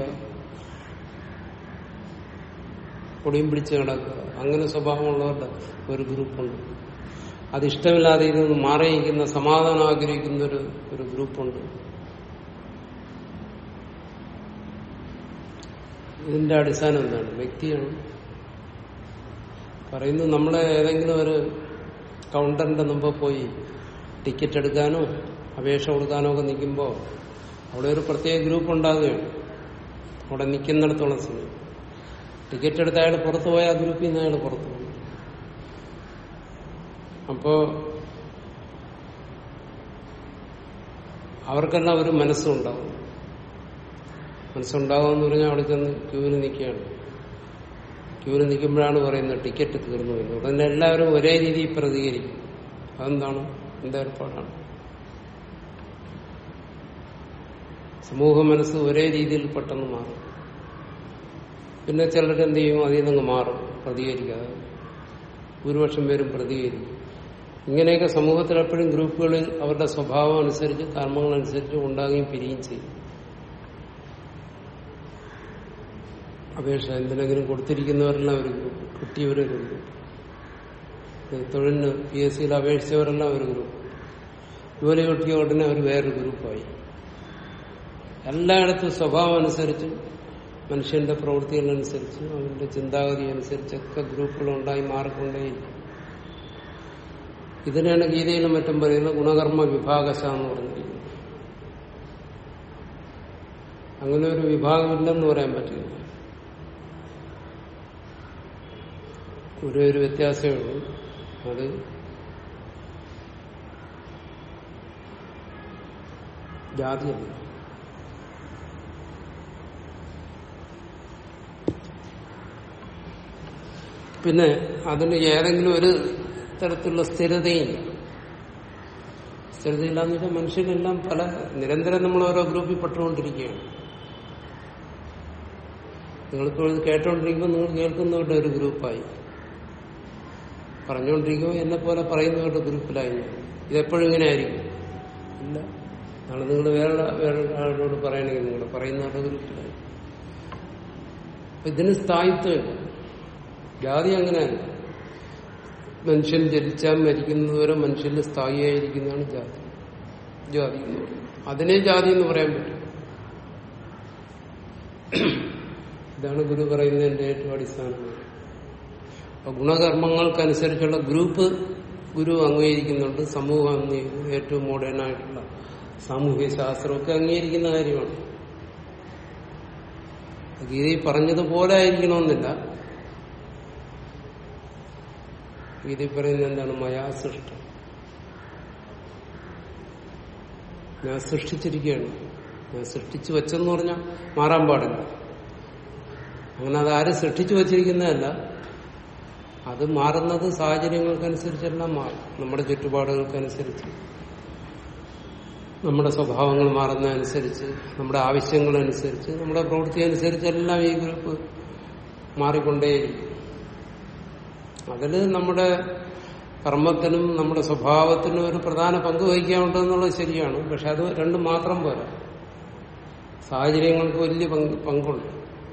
പൊടിയും പിടിച്ച് കിടക്കുക അങ്ങനെ സ്വഭാവമുള്ളവരുടെ ഒരു ഗ്രൂപ്പുണ്ട് അതിഷ്ടമില്ലാതെ ഇതിൽ നിന്ന് മാറിയിരിക്കുന്ന സമാധാനം ആഗ്രഹിക്കുന്ന ഒരു ഒരു ഗ്രൂപ്പുണ്ട് ഇതിന്റെ അടിസ്ഥാനം എന്താണ് വ്യക്തിയാണ് പറയുന്നു നമ്മളെ ഏതെങ്കിലും ഒരു കൗണ്ടറിന്റെ മുമ്പ് പോയി ടിക്കറ്റ് എടുക്കാനോ അപേക്ഷ കൊടുക്കാനോ ഒക്കെ നിൽക്കുമ്പോൾ അവിടെ ഒരു പ്രത്യേക ഗ്രൂപ്പ് ഉണ്ടാകുകയാണ് അവിടെ നിൽക്കുന്നിടത്തോളം സമയം ടിക്കറ്റ് എടുത്ത അയാൾ പുറത്തു പോയ ആ ഗ്രൂപ്പിൽ നിന്ന് അയാൾ പുറത്തു പോകും അപ്പോ അവർക്കെല്ലാം ഒരു മനസ്സുണ്ടാവും മനസ്സുണ്ടാകുമെന്ന് പറഞ്ഞാൽ അവിടെ ചെന്ന് ക്യൂവിന് നിൽക്കുകയാണ് ക്യൂവിന് നിൽക്കുമ്പോഴാണ് പറയുന്നത് ടിക്കറ്റ് തീർന്നു എന്ന് ഉടനെ എല്ലാവരും ഒരേ രീതിയിൽ പ്രതികരിക്കും അതെന്താണ് എന്താ ഏർപ്പാടാണ് സമൂഹ മനസ്സ് ഒരേ രീതിയിൽ പെട്ടെന്ന് മാറും പിന്നെ ചിലർ എന്ത് ചെയ്യും അതിൽ നിന്ന് മാറും പ്രതികരിക്കാതെ ഭൂരിപക്ഷം പേരും പ്രതികരിക്കും ഇങ്ങനെയൊക്കെ സമൂഹത്തിൽ എപ്പോഴും ഗ്രൂപ്പുകളിൽ അവരുടെ സ്വഭാവം അനുസരിച്ച് കർമ്മങ്ങളനുസരിച്ച് ഉണ്ടാകുകയും പിരിയുകയും ചെയ്യും അപേക്ഷ എന്തിനെങ്കിലും കൊടുത്തിരിക്കുന്നവരെല്ലാം ഒരു ഗ്രൂപ്പ് കിട്ടിയവരൊരു ഗ്രൂപ്പ് തൊഴിലിന് പി എസ് സിയിൽ അപേക്ഷിച്ചവരെല്ലാം ഒരു ഗ്രൂപ്പ് ജോലി കിട്ടിയ ഉടനെ അവർ വേറൊരു ഗ്രൂപ്പായി എല്ലായിടത്തും സ്വഭാവം അനുസരിച്ച് മനുഷ്യന്റെ പ്രവൃത്തികളനുസരിച്ച് അവന്റെ ചിന്താഗതി അനുസരിച്ചൊക്കെ ഗ്രൂപ്പുകൾ ഉണ്ടായി മാറിക്കൊണ്ടേയിരിക്കും ഇതിനാണ് ഗീതയിലും മറ്റും പറയുന്നത് ഗുണകർമ്മ വിഭാഗശ എന്ന് പറഞ്ഞിരിക്കുന്നത് അങ്ങനെ ഒരു വിഭാഗമില്ലെന്ന് പറയാൻ പറ്റില്ല ഒരേ ഒരു വ്യത്യാസമേ ഉള്ളൂ അത് ജാതിയല്ല പിന്നെ അതിന് ഏതെങ്കിലും ഒരു തരത്തിലുള്ള സ്ഥിരതയില്ല സ്ഥിരതയില്ലാന്ന് വെച്ചാൽ മനുഷ്യരെല്ലാം പല നിരന്തരം നമ്മൾ ഓരോ ഗ്രൂപ്പിൽ പെട്ടുകൊണ്ടിരിക്കുകയാണ് നിങ്ങളിപ്പോൾ ഇത് കേട്ടോണ്ടിരിക്കുമ്പോൾ നിങ്ങൾ കേൾക്കുന്നവരുടെ ഒരു ഗ്രൂപ്പായി പറഞ്ഞുകൊണ്ടിരിക്കുമ്പോൾ എന്നെ പോലെ പറയുന്നവരുടെ ഗ്രൂപ്പിലായി ഞാൻ ഇതെപ്പോഴും ഇങ്ങനെ ആയിരിക്കും ഇല്ല നാളെ നിങ്ങൾ വേറെ വേറെ ആളോട് പറയണമെങ്കിൽ നിങ്ങൾ പറയുന്നവരുടെ ഗ്രൂപ്പിലായി അപ്പൊ ഇതിന് സ്ഥായിത്വമില്ല ജാതി അങ്ങനെയല്ല മനുഷ്യൻ ജനിച്ചാൽ മരിക്കുന്നതുവരെ മനുഷ്യന് സ്ഥായിയായിരിക്കുന്നതാണ് ജാതി ജാതി എന്ന് പറയുന്നത് അതിനെ ജാതി എന്ന് പറയാൻ പറ്റും ഇതാണ് ഗുരു പറയുന്നതിന്റെ ഏറ്റവും അടിസ്ഥാനം അപ്പൊ ഗുണകർമ്മങ്ങൾക്കനുസരിച്ചുള്ള ഗ്രൂപ്പ് ഗുരു അംഗീകരിക്കുന്നുണ്ട് സമൂഹം അംഗീകരിക്കുന്നു ഏറ്റവും മോഡേൺ ആയിട്ടുള്ള സാമൂഹ്യ ശാസ്ത്രമൊക്കെ അംഗീകരിക്കുന്ന കാര്യമാണ് ഗീതയിൽ പറഞ്ഞതുപോലെ ആയിരിക്കണമെന്നില്ല ഗീതയിൽ പറയുന്നത് എന്താണ് മയാ സൃഷ്ടം ഞാൻ സൃഷ്ടിച്ചിരിക്കുകയാണ് ഞാൻ സൃഷ്ടിച്ചു വെച്ചെന്ന് പറഞ്ഞാൽ മാറാൻ പാടില്ല അങ്ങനെ അത് ആരും സൃഷ്ടിച്ചു വച്ചിരിക്കുന്നതല്ല അത് മാറുന്നത് സാഹചര്യങ്ങൾക്കനുസരിച്ചെല്ലാം മാറും നമ്മുടെ ചുറ്റുപാടുകൾക്കനുസരിച്ച് നമ്മുടെ സ്വഭാവങ്ങൾ മാറുന്നതനുസരിച്ച് നമ്മുടെ ആവശ്യങ്ങളനുസരിച്ച് നമ്മുടെ പ്രവൃത്തി അനുസരിച്ചെല്ലാം ഈ ഗ്രൂപ്പ് മാറിക്കൊണ്ടേയിരിക്കും അതിൽ നമ്മുടെ കർമ്മത്തിനും നമ്മുടെ സ്വഭാവത്തിനും ഒരു പ്രധാന പങ്ക് വഹിക്കാനുണ്ടെന്നുള്ളത് ശരിയാണ് പക്ഷെ അത് രണ്ടും മാത്രം പോരാ സാഹചര്യങ്ങൾക്ക് വലിയ പങ്ക് പങ്കുണ്ട്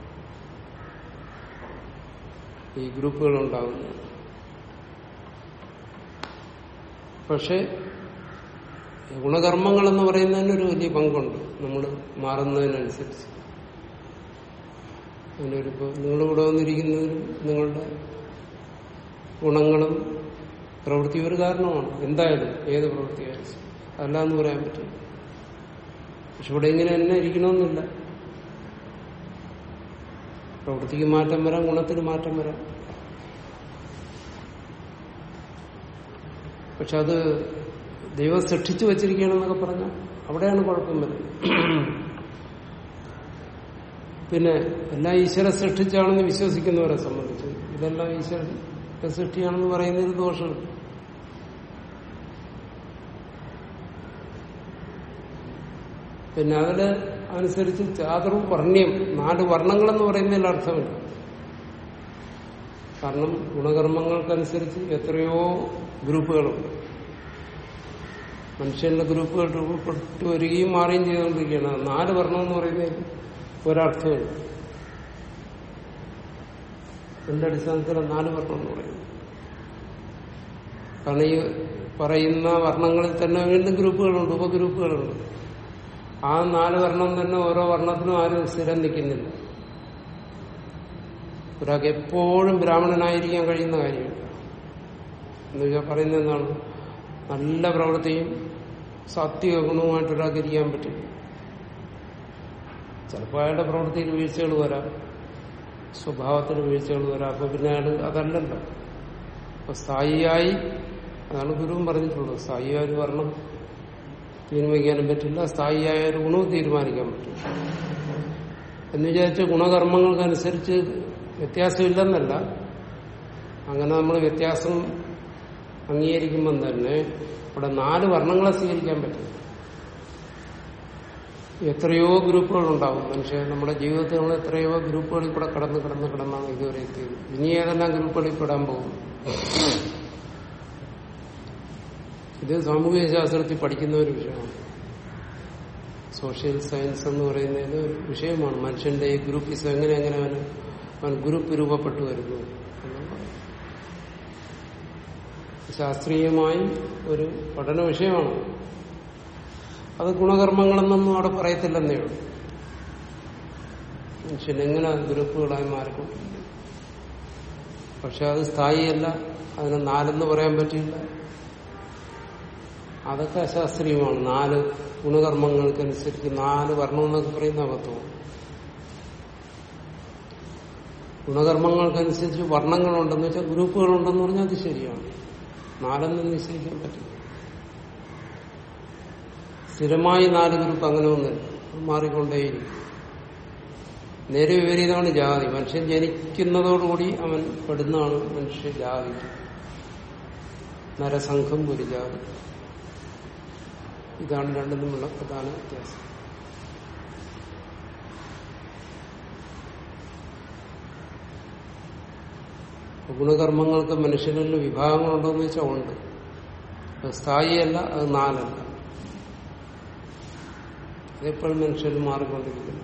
ഈ ഗ്രൂപ്പുകൾ ഉണ്ടാകുന്നത് പക്ഷെ ഗുണകർമ്മങ്ങൾ എന്ന് പറയുന്നതിന് ഒരു വലിയ പങ്കുണ്ട് നമ്മൾ മാറുന്നതിനനുസരിച്ച് അതിനൊരിപ്പോ നിങ്ങളിവിടെ വന്നിരിക്കുന്നതിനും നിങ്ങളുടെ ഗുണങ്ങളും പ്രവൃത്തി ഒരു കാരണമാണ് എന്തായാലും ഏത് പ്രവൃത്തിയായാലും അതല്ല എന്ന് പറയാൻ പറ്റില്ല പക്ഷെ ഇവിടെ ഇങ്ങനെ തന്നെ ഇരിക്കണമെന്നില്ല പ്രവൃത്തിക്ക് മാറ്റം വരാം ഗുണത്തിന് മാറ്റം വരാം പക്ഷെ അത് ദൈവം സൃഷ്ടിച്ചു വച്ചിരിക്കുകയാണെന്നൊക്കെ പറഞ്ഞാൽ അവിടെയാണ് കുഴപ്പം വരുന്നത് പിന്നെ എല്ലാം ഈശ്വര സൃഷ്ടിച്ചാണെന്ന് വിശ്വസിക്കുന്നവരെ സംബന്ധിച്ച് ഇതെല്ലാം ഈശ്വര സൃഷ്ടിയാണെന്ന് പറയുന്നതിന് ദോഷമുണ്ട് പിന്നെ അതില് അനുസരിച്ച് ചാതുറും വർണ്ണ്യം നാല് വർണ്ണങ്ങളെന്ന് പറയുന്നതിൽ അർത്ഥമില്ല കാരണം ഗുണകർമ്മങ്ങൾക്കനുസരിച്ച് എത്രയോ ഗ്രൂപ്പുകളുണ്ട് മനുഷ്യന്റെ ഗ്രൂപ്പുകൾ രൂപപ്പെട്ടു വരികയും മാറുകയും ചെയ്തുകൊണ്ടിരിക്കുകയാണ് നാല് വർണ്ണം എന്ന് പറയുന്നതിൽ ഒരർത്ഥമില്ല എന്റെ അടിസ്ഥാനത്തിൽ നാല് വർണ്ണം എന്ന് പറയുന്നത് കാരണം ഈ പറയുന്ന വർണ്ണങ്ങളിൽ തന്നെ വീണ്ടും ഗ്രൂപ്പുകളുണ്ട് ഉപഗ്രൂപ്പുകളുണ്ട് ആ നാല് വർണ്ണം തന്നെ ഓരോ വർണ്ണത്തിനും ആരും സ്ഥിരം നിൽക്കുന്നില്ല ഒരാൾക്ക് എപ്പോഴും ബ്രാഹ്മണനായിരിക്കാൻ കഴിയുന്ന കാര്യമില്ല എന്നുവെച്ചാൽ പറയുന്നത് എന്താണ് നല്ല പ്രവൃത്തിയും സാത്വിക ഗുണവുമായിട്ട് ഒരാൾക്ക് ഇരിക്കാൻ പറ്റില്ല ചിലപ്പോൾ അയാളുടെ പ്രവൃത്തിയിൽ വീഴ്ചകൾ വരാം സ്വഭാവത്തിന് വീഴ്ചകൾ വരാം അപ്പൊ പിന്നെ അയാൾ അതല്ലല്ലോ അപ്പൊ സ്ഥായിയായി അതാണ് ഗുരുവും പറഞ്ഞിട്ടുള്ളത് സ്ഥായിയായ ഒരു വർണ്ണം തീരുമാനിക്കാനും പറ്റില്ല സ്ഥായിയായ ഒരു ഗുണവും തീരുമാനിക്കാൻ പറ്റില്ല എന്ന് വിചാരിച്ച് ഗുണകർമ്മങ്ങൾക്കനുസരിച്ച് വ്യത്യാസമില്ലെന്നല്ല അങ്ങനെ നമ്മൾ വ്യത്യാസം അംഗീകരിക്കുമ്പം തന്നെ ഇവിടെ നാല് വർണ്ണങ്ങളെ സ്വീകരിക്കാൻ പറ്റും എത്രയോ ഗ്രൂപ്പുകൾ ഉണ്ടാവും മനുഷ്യ നമ്മുടെ ജീവിതത്തിൽ നമ്മൾ എത്രയോ ഗ്രൂപ്പുകളിൽ കൂടെ കടന്ന് കടന്ന് കടന്നാണ് ഇതുവരെ എത്തിയത് ഇനി ഏതെല്ലാം ഗ്രൂപ്പുകളിൽ പെടാൻ പോകും ഇത് സാമൂഹിക ശാസ്ത്രത്തിൽ പഠിക്കുന്ന ഒരു വിഷയമാണ് സോഷ്യൽ സയൻസ് എന്ന് പറയുന്നതിന് ഒരു വിഷയമാണ് മനുഷ്യന്റെ ഈ ഗ്രൂപ്പിസം എങ്ങനെ എങ്ങനെ അവന് അവൻ ഗ്രൂപ്പ് രൂപപ്പെട്ടു വരുന്നു എന്നുള്ളത് ശാസ്ത്രീയമായി ഒരു പഠന വിഷയമാണ് അത് ഗുണകർമ്മങ്ങളെന്നൊന്നും അവിടെ പറയത്തില്ലെന്നേ ഉള്ളൂ മനുഷ്യൻ എങ്ങനെ ഗ്രൂപ്പുകളായി മാറിക്കൊണ്ടിരിക്കും പക്ഷെ അത് സ്ഥായിയല്ല അതിന് നാലെന്ന് പറയാൻ പറ്റില്ല അതൊക്കെ അശാസ്ത്രീയമാണ് നാല് ഗുണകർമ്മങ്ങൾക്കനുസരിച്ച് നാല് വർണ്ണം എന്നൊക്കെ പറയുന്ന അബദ്ധമാണ് ഗുണകർമ്മങ്ങൾക്കനുസരിച്ച് വർണ്ണങ്ങളുണ്ടെന്ന് വെച്ചാൽ ഗ്രൂപ്പുകളുണ്ടെന്ന് പറഞ്ഞാൽ അത് ശരിയാണ് നാലെന്ന് നിശ്ചയിക്കാൻ പറ്റില്ല സ്ഥിരമായി നാല് ഗ്രൂപ്പ് അങ്ങനെ ഒന്നില്ല അത് മാറിക്കൊണ്ടേയിരിക്കും നേരെ വിപരീതമാണ് ജാതി മനുഷ്യൻ ജനിക്കുന്നതോടുകൂടി അവൻ പെടുന്നതാണ് മനുഷ്യ ജാതി നരസംഘം ഒരു ജാതി ഇതാണ് രണ്ടും തമ്മിലുള്ള പ്രധാന വ്യത്യാസം ഗുണകർമ്മങ്ങൾക്ക് മനുഷ്യരിൽ വിഭാഗങ്ങളുണ്ടോന്ന് വെച്ചാൽ ഉണ്ട് അത് സ്ഥായിയല്ല അത് നാലല്ല അതെപ്പോഴും മനുഷ്യർ മാറിക്കൊണ്ടിരിക്കുന്നു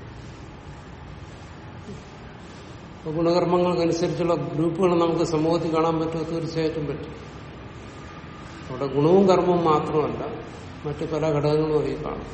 അപ്പൊ ഗുണകർമ്മങ്ങൾക്കനുസരിച്ചുള്ള ഗ്രൂപ്പുകൾ നമുക്ക് സമൂഹത്തിൽ കാണാൻ പറ്റുമോ തീർച്ചയായിട്ടും പറ്റും അവിടെ ഗുണവും കർമ്മവും മാത്രമല്ല മറ്റു പല ഘടകങ്ങളും അതിൽ കാണും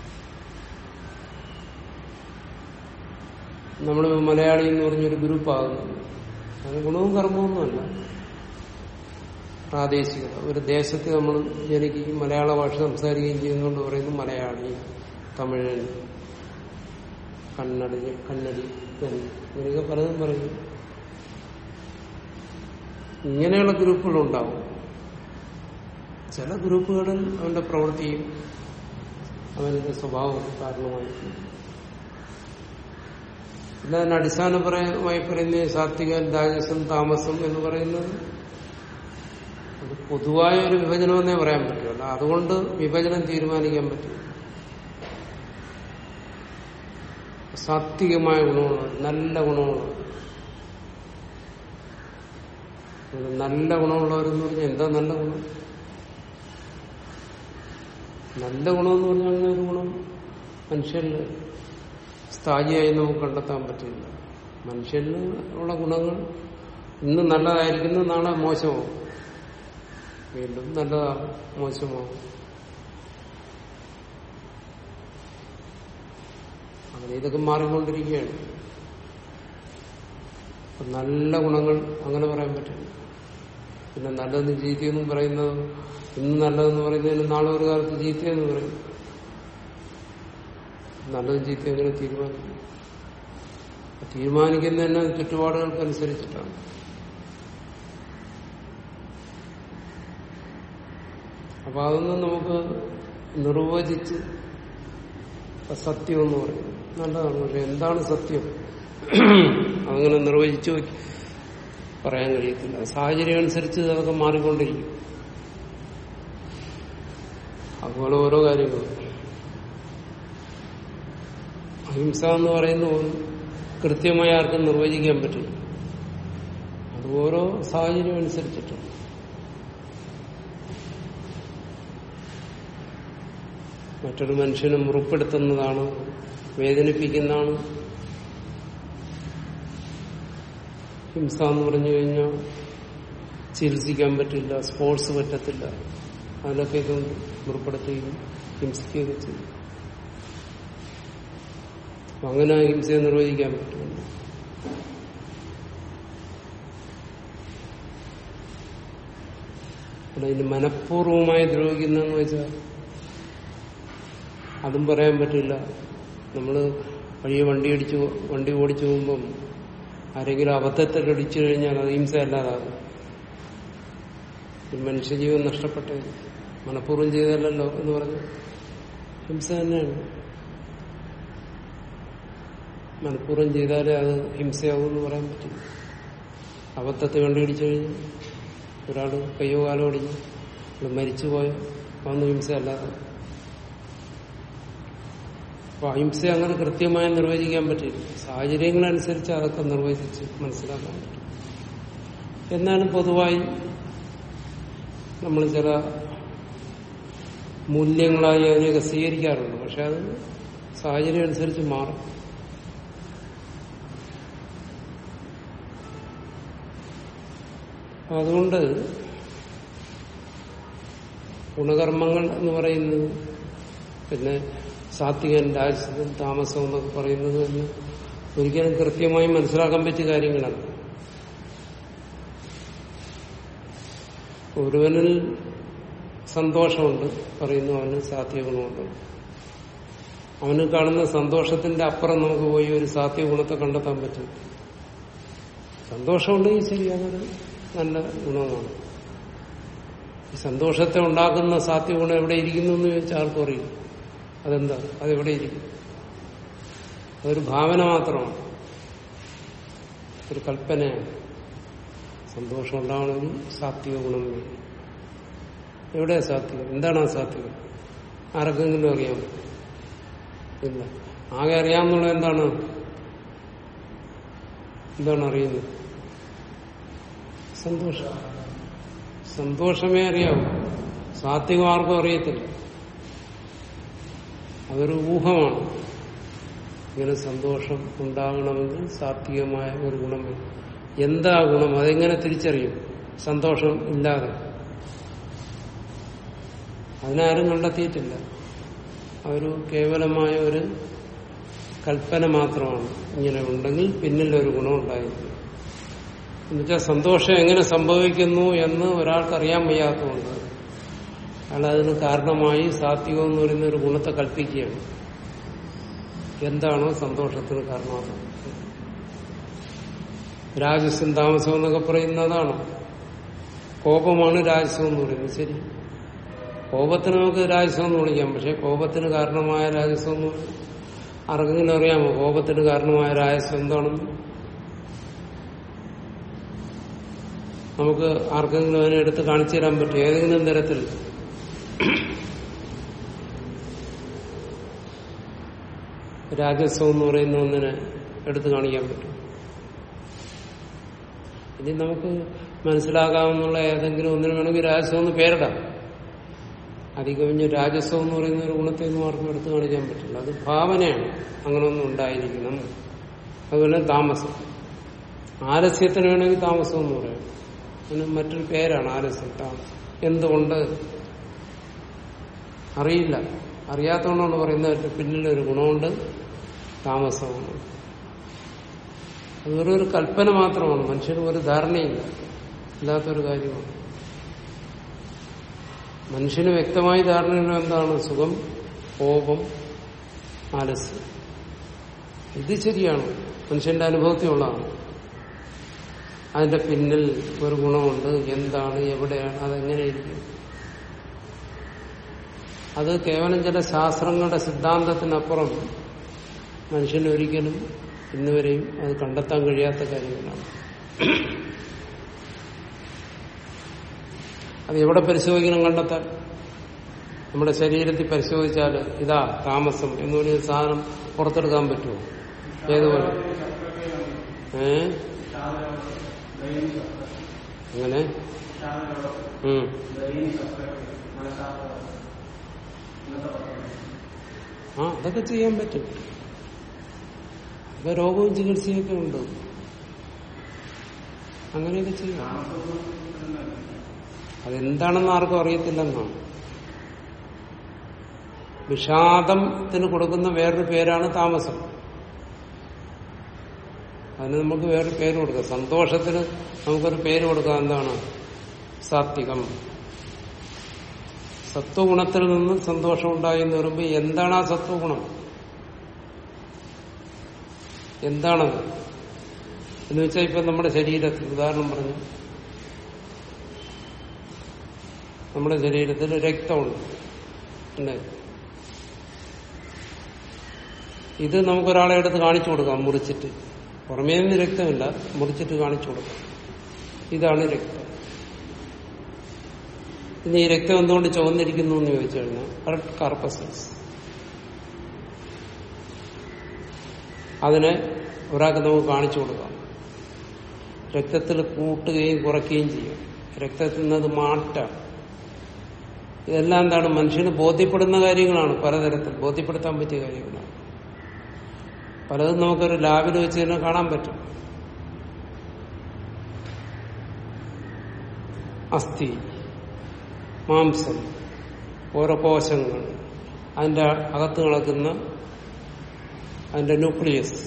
നമ്മൾ മലയാളി എന്ന് പറഞ്ഞൊരു ഗ്രൂപ്പാകുന്നു അതിന് ഗുണവും കർമ്മമൊന്നുമല്ല പ്രാദേശികത ഒരു ദേശത്ത് നമ്മൾ ജനിക്കുകയും മലയാള ഭാഷ സംസാരിക്കുകയും ചെയ്യുന്നതുകൊണ്ട് പറയുന്നു മലയാളി തമിഴൻ കന്നഡി കന്നഡി ഇങ്ങനെയൊക്കെ പലതും പറയും ഇങ്ങനെയുള്ള ഗ്രൂപ്പുകളുണ്ടാവും ചില ഗ്രൂപ്പുകളിൽ അവന്റെ പ്രവൃത്തിയും അവന്റെ സ്വഭാവവും കാരണമായിരിക്കും പിന്നെ അതിന് അടിസ്ഥാനപരമായി പറയുന്ന സാത്വികൻ രാജസം താമസം എന്ന് പറയുന്നത് അത് പൊതുവായ ഒരു വിഭജനമെന്നേ പറയാൻ പറ്റുമല്ല അതുകൊണ്ട് വിഭജനം തീരുമാനിക്കാൻ പറ്റും സാത്വികമായ ഗുണമുള്ളവർ നല്ല ഗുണമുള്ളവർ നല്ല ഗുണമുള്ളവരെന്ന് പറഞ്ഞാൽ എന്താ നല്ല ഗുണം നല്ല ഗുണമെന്ന് പറഞ്ഞാൽ അങ്ങനെ ഒരു ഗുണം മനുഷ്യരിൽ സ്ഥായിയായി നമുക്ക് കണ്ടെത്താൻ പറ്റില്ല മനുഷ്യരിൽ ഉള്ള ഗുണങ്ങൾ ഇന്ന് നല്ലതായിരിക്കുന്നു നാളെ മോശമാവും വീണ്ടും നല്ലതാവും മോശമാവും അങ്ങനെ ഇതൊക്കെ മാറിക്കൊണ്ടിരിക്കുകയാണ് അപ്പൊ നല്ല ഗുണങ്ങൾ അങ്ങനെ പറയാൻ പറ്റില്ല പിന്നെ നല്ലതെന്ന് ചീത്തയെന്നും പറയുന്നത് ഇന്ന് നല്ലതെന്ന് പറയുന്നതിന് നാളെ ഒരു കാലത്ത് ചീത്തയെന്ന് പറയും നല്ലതും ചീത്ത എങ്ങനെ തീരുമാനിക്കും തീരുമാനിക്കുന്നതന്നെ ചുറ്റുപാടുകൾക്കനുസരിച്ചിട്ടാണ് അപ്പൊ അതൊന്നും നമുക്ക് നിർവചിച്ച് സത്യം എന്ന് പറയും നല്ലതാണ് പക്ഷെ എന്താണ് സത്യം അങ്ങനെ നിർവചിച്ചു പറയാൻ കഴിയത്തില്ല സാഹചര്യം അനുസരിച്ച് അതൊക്കെ മാറിക്കൊണ്ടിരിക്കും അതുപോലെ ഓരോ കാര്യങ്ങളും അഹിംസ എന്ന് പറയുന്ന കൃത്യമായി ആർക്കും നിർവചിക്കാൻ പറ്റില്ല അത് ഓരോ സാഹചര്യം അനുസരിച്ചിട്ടാണ് മറ്റൊരു മനുഷ്യനെ മുറിപ്പെടുത്തുന്നതാണ് വേദനിപ്പിക്കുന്നതാണ് ഹിംസ എന്ന് പറഞ്ഞു കഴിഞ്ഞാൽ ചികിത്സിക്കാൻ പറ്റില്ല സ്പോർട്സ് പറ്റത്തില്ല അതിലൊക്കെ ഇതുകൊണ്ട് മുറിപ്പെടുത്തുകയും ഹിംസിക്കുകയൊക്കെ ചെയ്യും അപ്പൊ അങ്ങനെ ഹിംസയെ നിർവഹിക്കാൻ പറ്റും അതിന് മനഃപൂർവമായി ദ്രോഹിക്കുന്നെന്ന് വെച്ചാൽ അതും പറയാൻ പറ്റില്ല നമ്മള് വഴിയെ വണ്ടി അടിച്ചു വണ്ടി ഓടിച്ചു പോകുമ്പം ആരെങ്കിലും അബദ്ധത്തിൽ അടിച്ചു കഴിഞ്ഞാൽ അത് ഹിംസ അല്ലാതാകും മനുഷ്യജീവൻ നഷ്ടപ്പെട്ടേ മനഃപൂർവ്വം ചെയ്തല്ലോ എന്ന് പറഞ്ഞു ഹിംസ തന്നെയാണ് മനഃപൂർവ്വം ചെയ്താലേ അത് ഹിംസയാകും എന്ന് പറയാൻ പറ്റില്ല അബദ്ധത്തെ വണ്ടി ഇടിച്ചു കഴിഞ്ഞു ഒരാൾ കയ്യോ കാലോ ഒടിഞ്ഞു അയാൾ മരിച്ചുപോയോ അതൊന്നും ഹിംസ അല്ലാതെ അപ്പൊ അഹിംസ അങ്ങനെ കൃത്യമായി നിർവചിക്കാൻ പറ്റില്ല സാഹചര്യങ്ങളനുസരിച്ച് അതൊക്കെ നിർവചിച്ച് മനസ്സിലാക്കാൻ പറ്റും എന്നാലും പൊതുവായി നമ്മൾ ചില മൂല്യങ്ങളായി അതിനെയൊക്കെ സ്വീകരിക്കാറുണ്ട് പക്ഷെ അത് സാഹചര്യം അനുസരിച്ച് മാറും അതുകൊണ്ട് ഗുണകർമ്മങ്ങൾ എന്ന് പറയുന്നത് പിന്നെ സാത്വികൻ രാജസം താമസം എന്നൊക്കെ പറയുന്നത് എന്ന് ഒരിക്കലും കൃത്യമായി മനസ്സിലാക്കാൻ പറ്റിയ കാര്യങ്ങളാണ് ഒരുവനിൽ സന്തോഷമുണ്ട് പറയുന്നു അവന് സാത്വിക ഗുണമുണ്ട് അവന് കാണുന്ന സന്തോഷത്തിന്റെ അപ്പുറം നമുക്ക് പോയി ഒരു സാത്വിക ഗുണത്തെ കണ്ടെത്താൻ പറ്റും സന്തോഷമുണ്ടെങ്കിൽ ശരി അതൊരു നല്ല ഗുണമാണ് ഈ സന്തോഷത്തെ ഉണ്ടാക്കുന്ന സാത്വിക ഗുണം എവിടെ ഇരിക്കുന്നു എന്ന് ചോദിച്ചാൽ ആർക്കും അറിയും അതെന്താ അതെവിടെ ഇരിക്കും അതൊരു ഭാവന മാത്രമാണ് ഒരു കൽപ്പനയാണ് സന്തോഷം ഉണ്ടാവണമെങ്കിൽ സാത്വിക ഗുണം വേണം എവിടെയാ സാത്വികം എന്താണ് ആ സാത്വികം ആർക്കെങ്കിലും അറിയാമോ ഇല്ല ആകെ അറിയാമെന്നുള്ള എന്താണ് എന്താണ് അറിയുന്നത് സന്തോഷം സന്തോഷമേ അറിയാവൂ സാത്വികം ആർക്കും അറിയത്തില്ല അതൊരു ഊഹമാണ് ഇങ്ങനെ സന്തോഷം ഉണ്ടാകണമെങ്കിൽ സാത്വികമായ ഒരു ഗുണം വരും എന്താ ഗുണം അതെങ്ങനെ തിരിച്ചറിയും സന്തോഷം ഇല്ലാതെ അതിനാരും കണ്ടെത്തിയിട്ടില്ല അതൊരു കേവലമായ ഒരു കൽപ്പന മാത്രമാണ് ഇങ്ങനെ ഉണ്ടെങ്കിൽ പിന്നിൽ ഒരു ഗുണം ഉണ്ടായിരിക്കും എന്നുവെച്ചാൽ സന്തോഷം എങ്ങനെ സംഭവിക്കുന്നു എന്ന് ഒരാൾക്ക് അറിയാൻ വയ്യാത്തതുകൊണ്ട് അയാൾ അതിന് കാരണമായി സാത്വികം എന്ന് പറയുന്ന ഒരു ഗുണത്തെ കൽപ്പിക്കുകയാണ് എന്താണോ സന്തോഷത്തിന് കാരണമാകുന്നത് രാജസ്വം താമസം എന്നൊക്കെ പറയുന്നതാണ് കോപമാണ് രാജസ്വം എന്ന് പറയുന്നത് ശരി കോപത്തിന് നമുക്ക് രാജസ്വം എന്ന് വിളിക്കാം പക്ഷെ കോപത്തിന് കാരണമായ രാജസ്വം എന്ന് പറയും ആർക്കെങ്കിലും അറിയാമോ കോപത്തിന് കാരണമായ രാജസ്വം എന്താണെന്ന് നമുക്ക് ആർക്കെങ്കിലും അതിനെ എടുത്ത് കാണിച്ചു തരാൻ പറ്റും ഏതെങ്കിലും തരത്തിൽ രാജസ്വം എന്ന് പറയുന്ന ഒന്നിനെ എടുത്തു കാണിക്കാൻ പറ്റും ഇനി നമുക്ക് മനസ്സിലാകാവുന്നുള്ള ഏതെങ്കിലും ഒന്നിന് വേണമെങ്കിൽ രാജസ്വം എന്ന് പേരിടാം അധികവിഞ്ഞ് രാജസ്വം എന്ന് പറയുന്ന ഒരു ഗുണത്തെ ഒന്നും ആർക്കും എടുത്തു കാണിക്കാൻ പറ്റില്ല അത് ഭാവനയാണ് അങ്ങനെ ഒന്നും ഉണ്ടായിരിക്കണം അതുപോലെ താമസം ആലസ്യത്തിന് വേണമെങ്കിൽ താമസം എന്ന് പറയാം അതിന് മറ്റൊരു പേരാണ് ആലസ്യം താമസം എന്തുകൊണ്ട് അറിയില്ല അറിയാത്തതുകൊണ്ടാണ് പറയുന്നത് പിന്നിലൊരു ഗുണമുണ്ട് താമസമാണ് അത് വെറും ഒരു കൽപ്പന മാത്രമാണ് മനുഷ്യന് ഒരു ധാരണയില്ല ഇല്ലാത്തൊരു കാര്യമാണ് മനുഷ്യന് വ്യക്തമായി ധാരണയുള്ള എന്താണ് സുഖം കോപം ആലസ്യം ഇത് ശരിയാണ് മനുഷ്യന്റെ അനുഭവത്തിലുള്ളതാണ് അതിന്റെ പിന്നിൽ ഒരു ഗുണമുണ്ട് എന്താണ് എവിടെയാണ് അതെങ്ങനെയിരിക്കും അത് കേവലം ചില ശാസ്ത്രങ്ങളുടെ സിദ്ധാന്തത്തിനപ്പുറം മനുഷ്യന് ഒരിക്കലും ഇന്നുവരെയും അത് കണ്ടെത്താൻ കഴിയാത്ത കാര്യങ്ങളാണ് അത് എവിടെ പരിശോധിക്കണം കണ്ടെത്താൻ നമ്മുടെ ശരീരത്തിൽ പരിശോധിച്ചാൽ ഇതാ താമസം എന്ന് പറയുന്ന സാധനം പുറത്തെടുക്കാൻ പറ്റുമോ ഏതുപോലെ ഏ അങ്ങനെ ഉം. ആ അതൊക്കെ ചെയ്യാൻ പറ്റും ഇപ്പൊ രോഗവും ചികിത്സയൊക്കെ ഉണ്ട് അങ്ങനെയൊക്കെ ചെയ്യാം അതെന്താണെന്ന് ആർക്കും അറിയത്തില്ലെന്നാണ് വിഷാദത്തിന് കൊടുക്കുന്ന വേറൊരു പേരാണ് താമസം അതിന് നമുക്ക് വേറൊരു പേര് കൊടുക്കാം സന്തോഷത്തിന് നമുക്കൊരു പേര് കൊടുക്കാം എന്താണ് സാത്വികം സത്വഗുണത്തിൽ നിന്ന് സന്തോഷം ഉണ്ടായി എന്ന് പറയുമ്പോൾ എന്താണ് ആ സത്വഗുണം എന്താണത് എന്ന് വെച്ചാൽ ഇപ്പൊ നമ്മുടെ ശരീരത്തിൽ ഉദാഹരണം പറഞ്ഞു നമ്മുടെ ശരീരത്തിൽ രക്തമുണ്ട് അല്ലേ ഇത് നമുക്കൊരാളെ എടുത്ത് കാണിച്ചു കൊടുക്കാം മുറിച്ചിട്ട് പുറമേ നിന്ന് രക്തമില്ല മുറിച്ചിട്ട് കാണിച്ചു കൊടുക്കാം ഇതാണ് രക്തം ഇനി ഈ രക്തം എന്തുകൊണ്ട് ചുവന്നിരിക്കുന്നു എന്ന് ചോദിച്ചു കഴിഞ്ഞാൽ റെഡ് കാർപ്പസൽസ് അതിനെ ഒരാൾക്ക് നമുക്ക് കാണിച്ചു കൊടുക്കാം രക്തത്തിൽ കൂട്ടുകയും കുറയ്ക്കുകയും ചെയ്യും രക്തത്തിൽ നിന്ന് അത് മാറ്റാം ഇതെല്ലാം എന്താണ് മനുഷ്യന് ബോധ്യപ്പെടുന്ന കാര്യങ്ങളാണ് പലതരത്തിൽ ബോധ്യപ്പെടുത്താൻ പറ്റിയ കാര്യങ്ങളാണ് പലതും നമുക്കൊരു ലാബിൽ വെച്ച് തന്നെ കാണാൻ പറ്റും അസ്ഥി മാംസം ഓരോ കോശങ്ങൾ അതിന്റെ അകത്ത് കിടക്കുന്ന അതിന്റെ ന്യൂക്ലിയസ്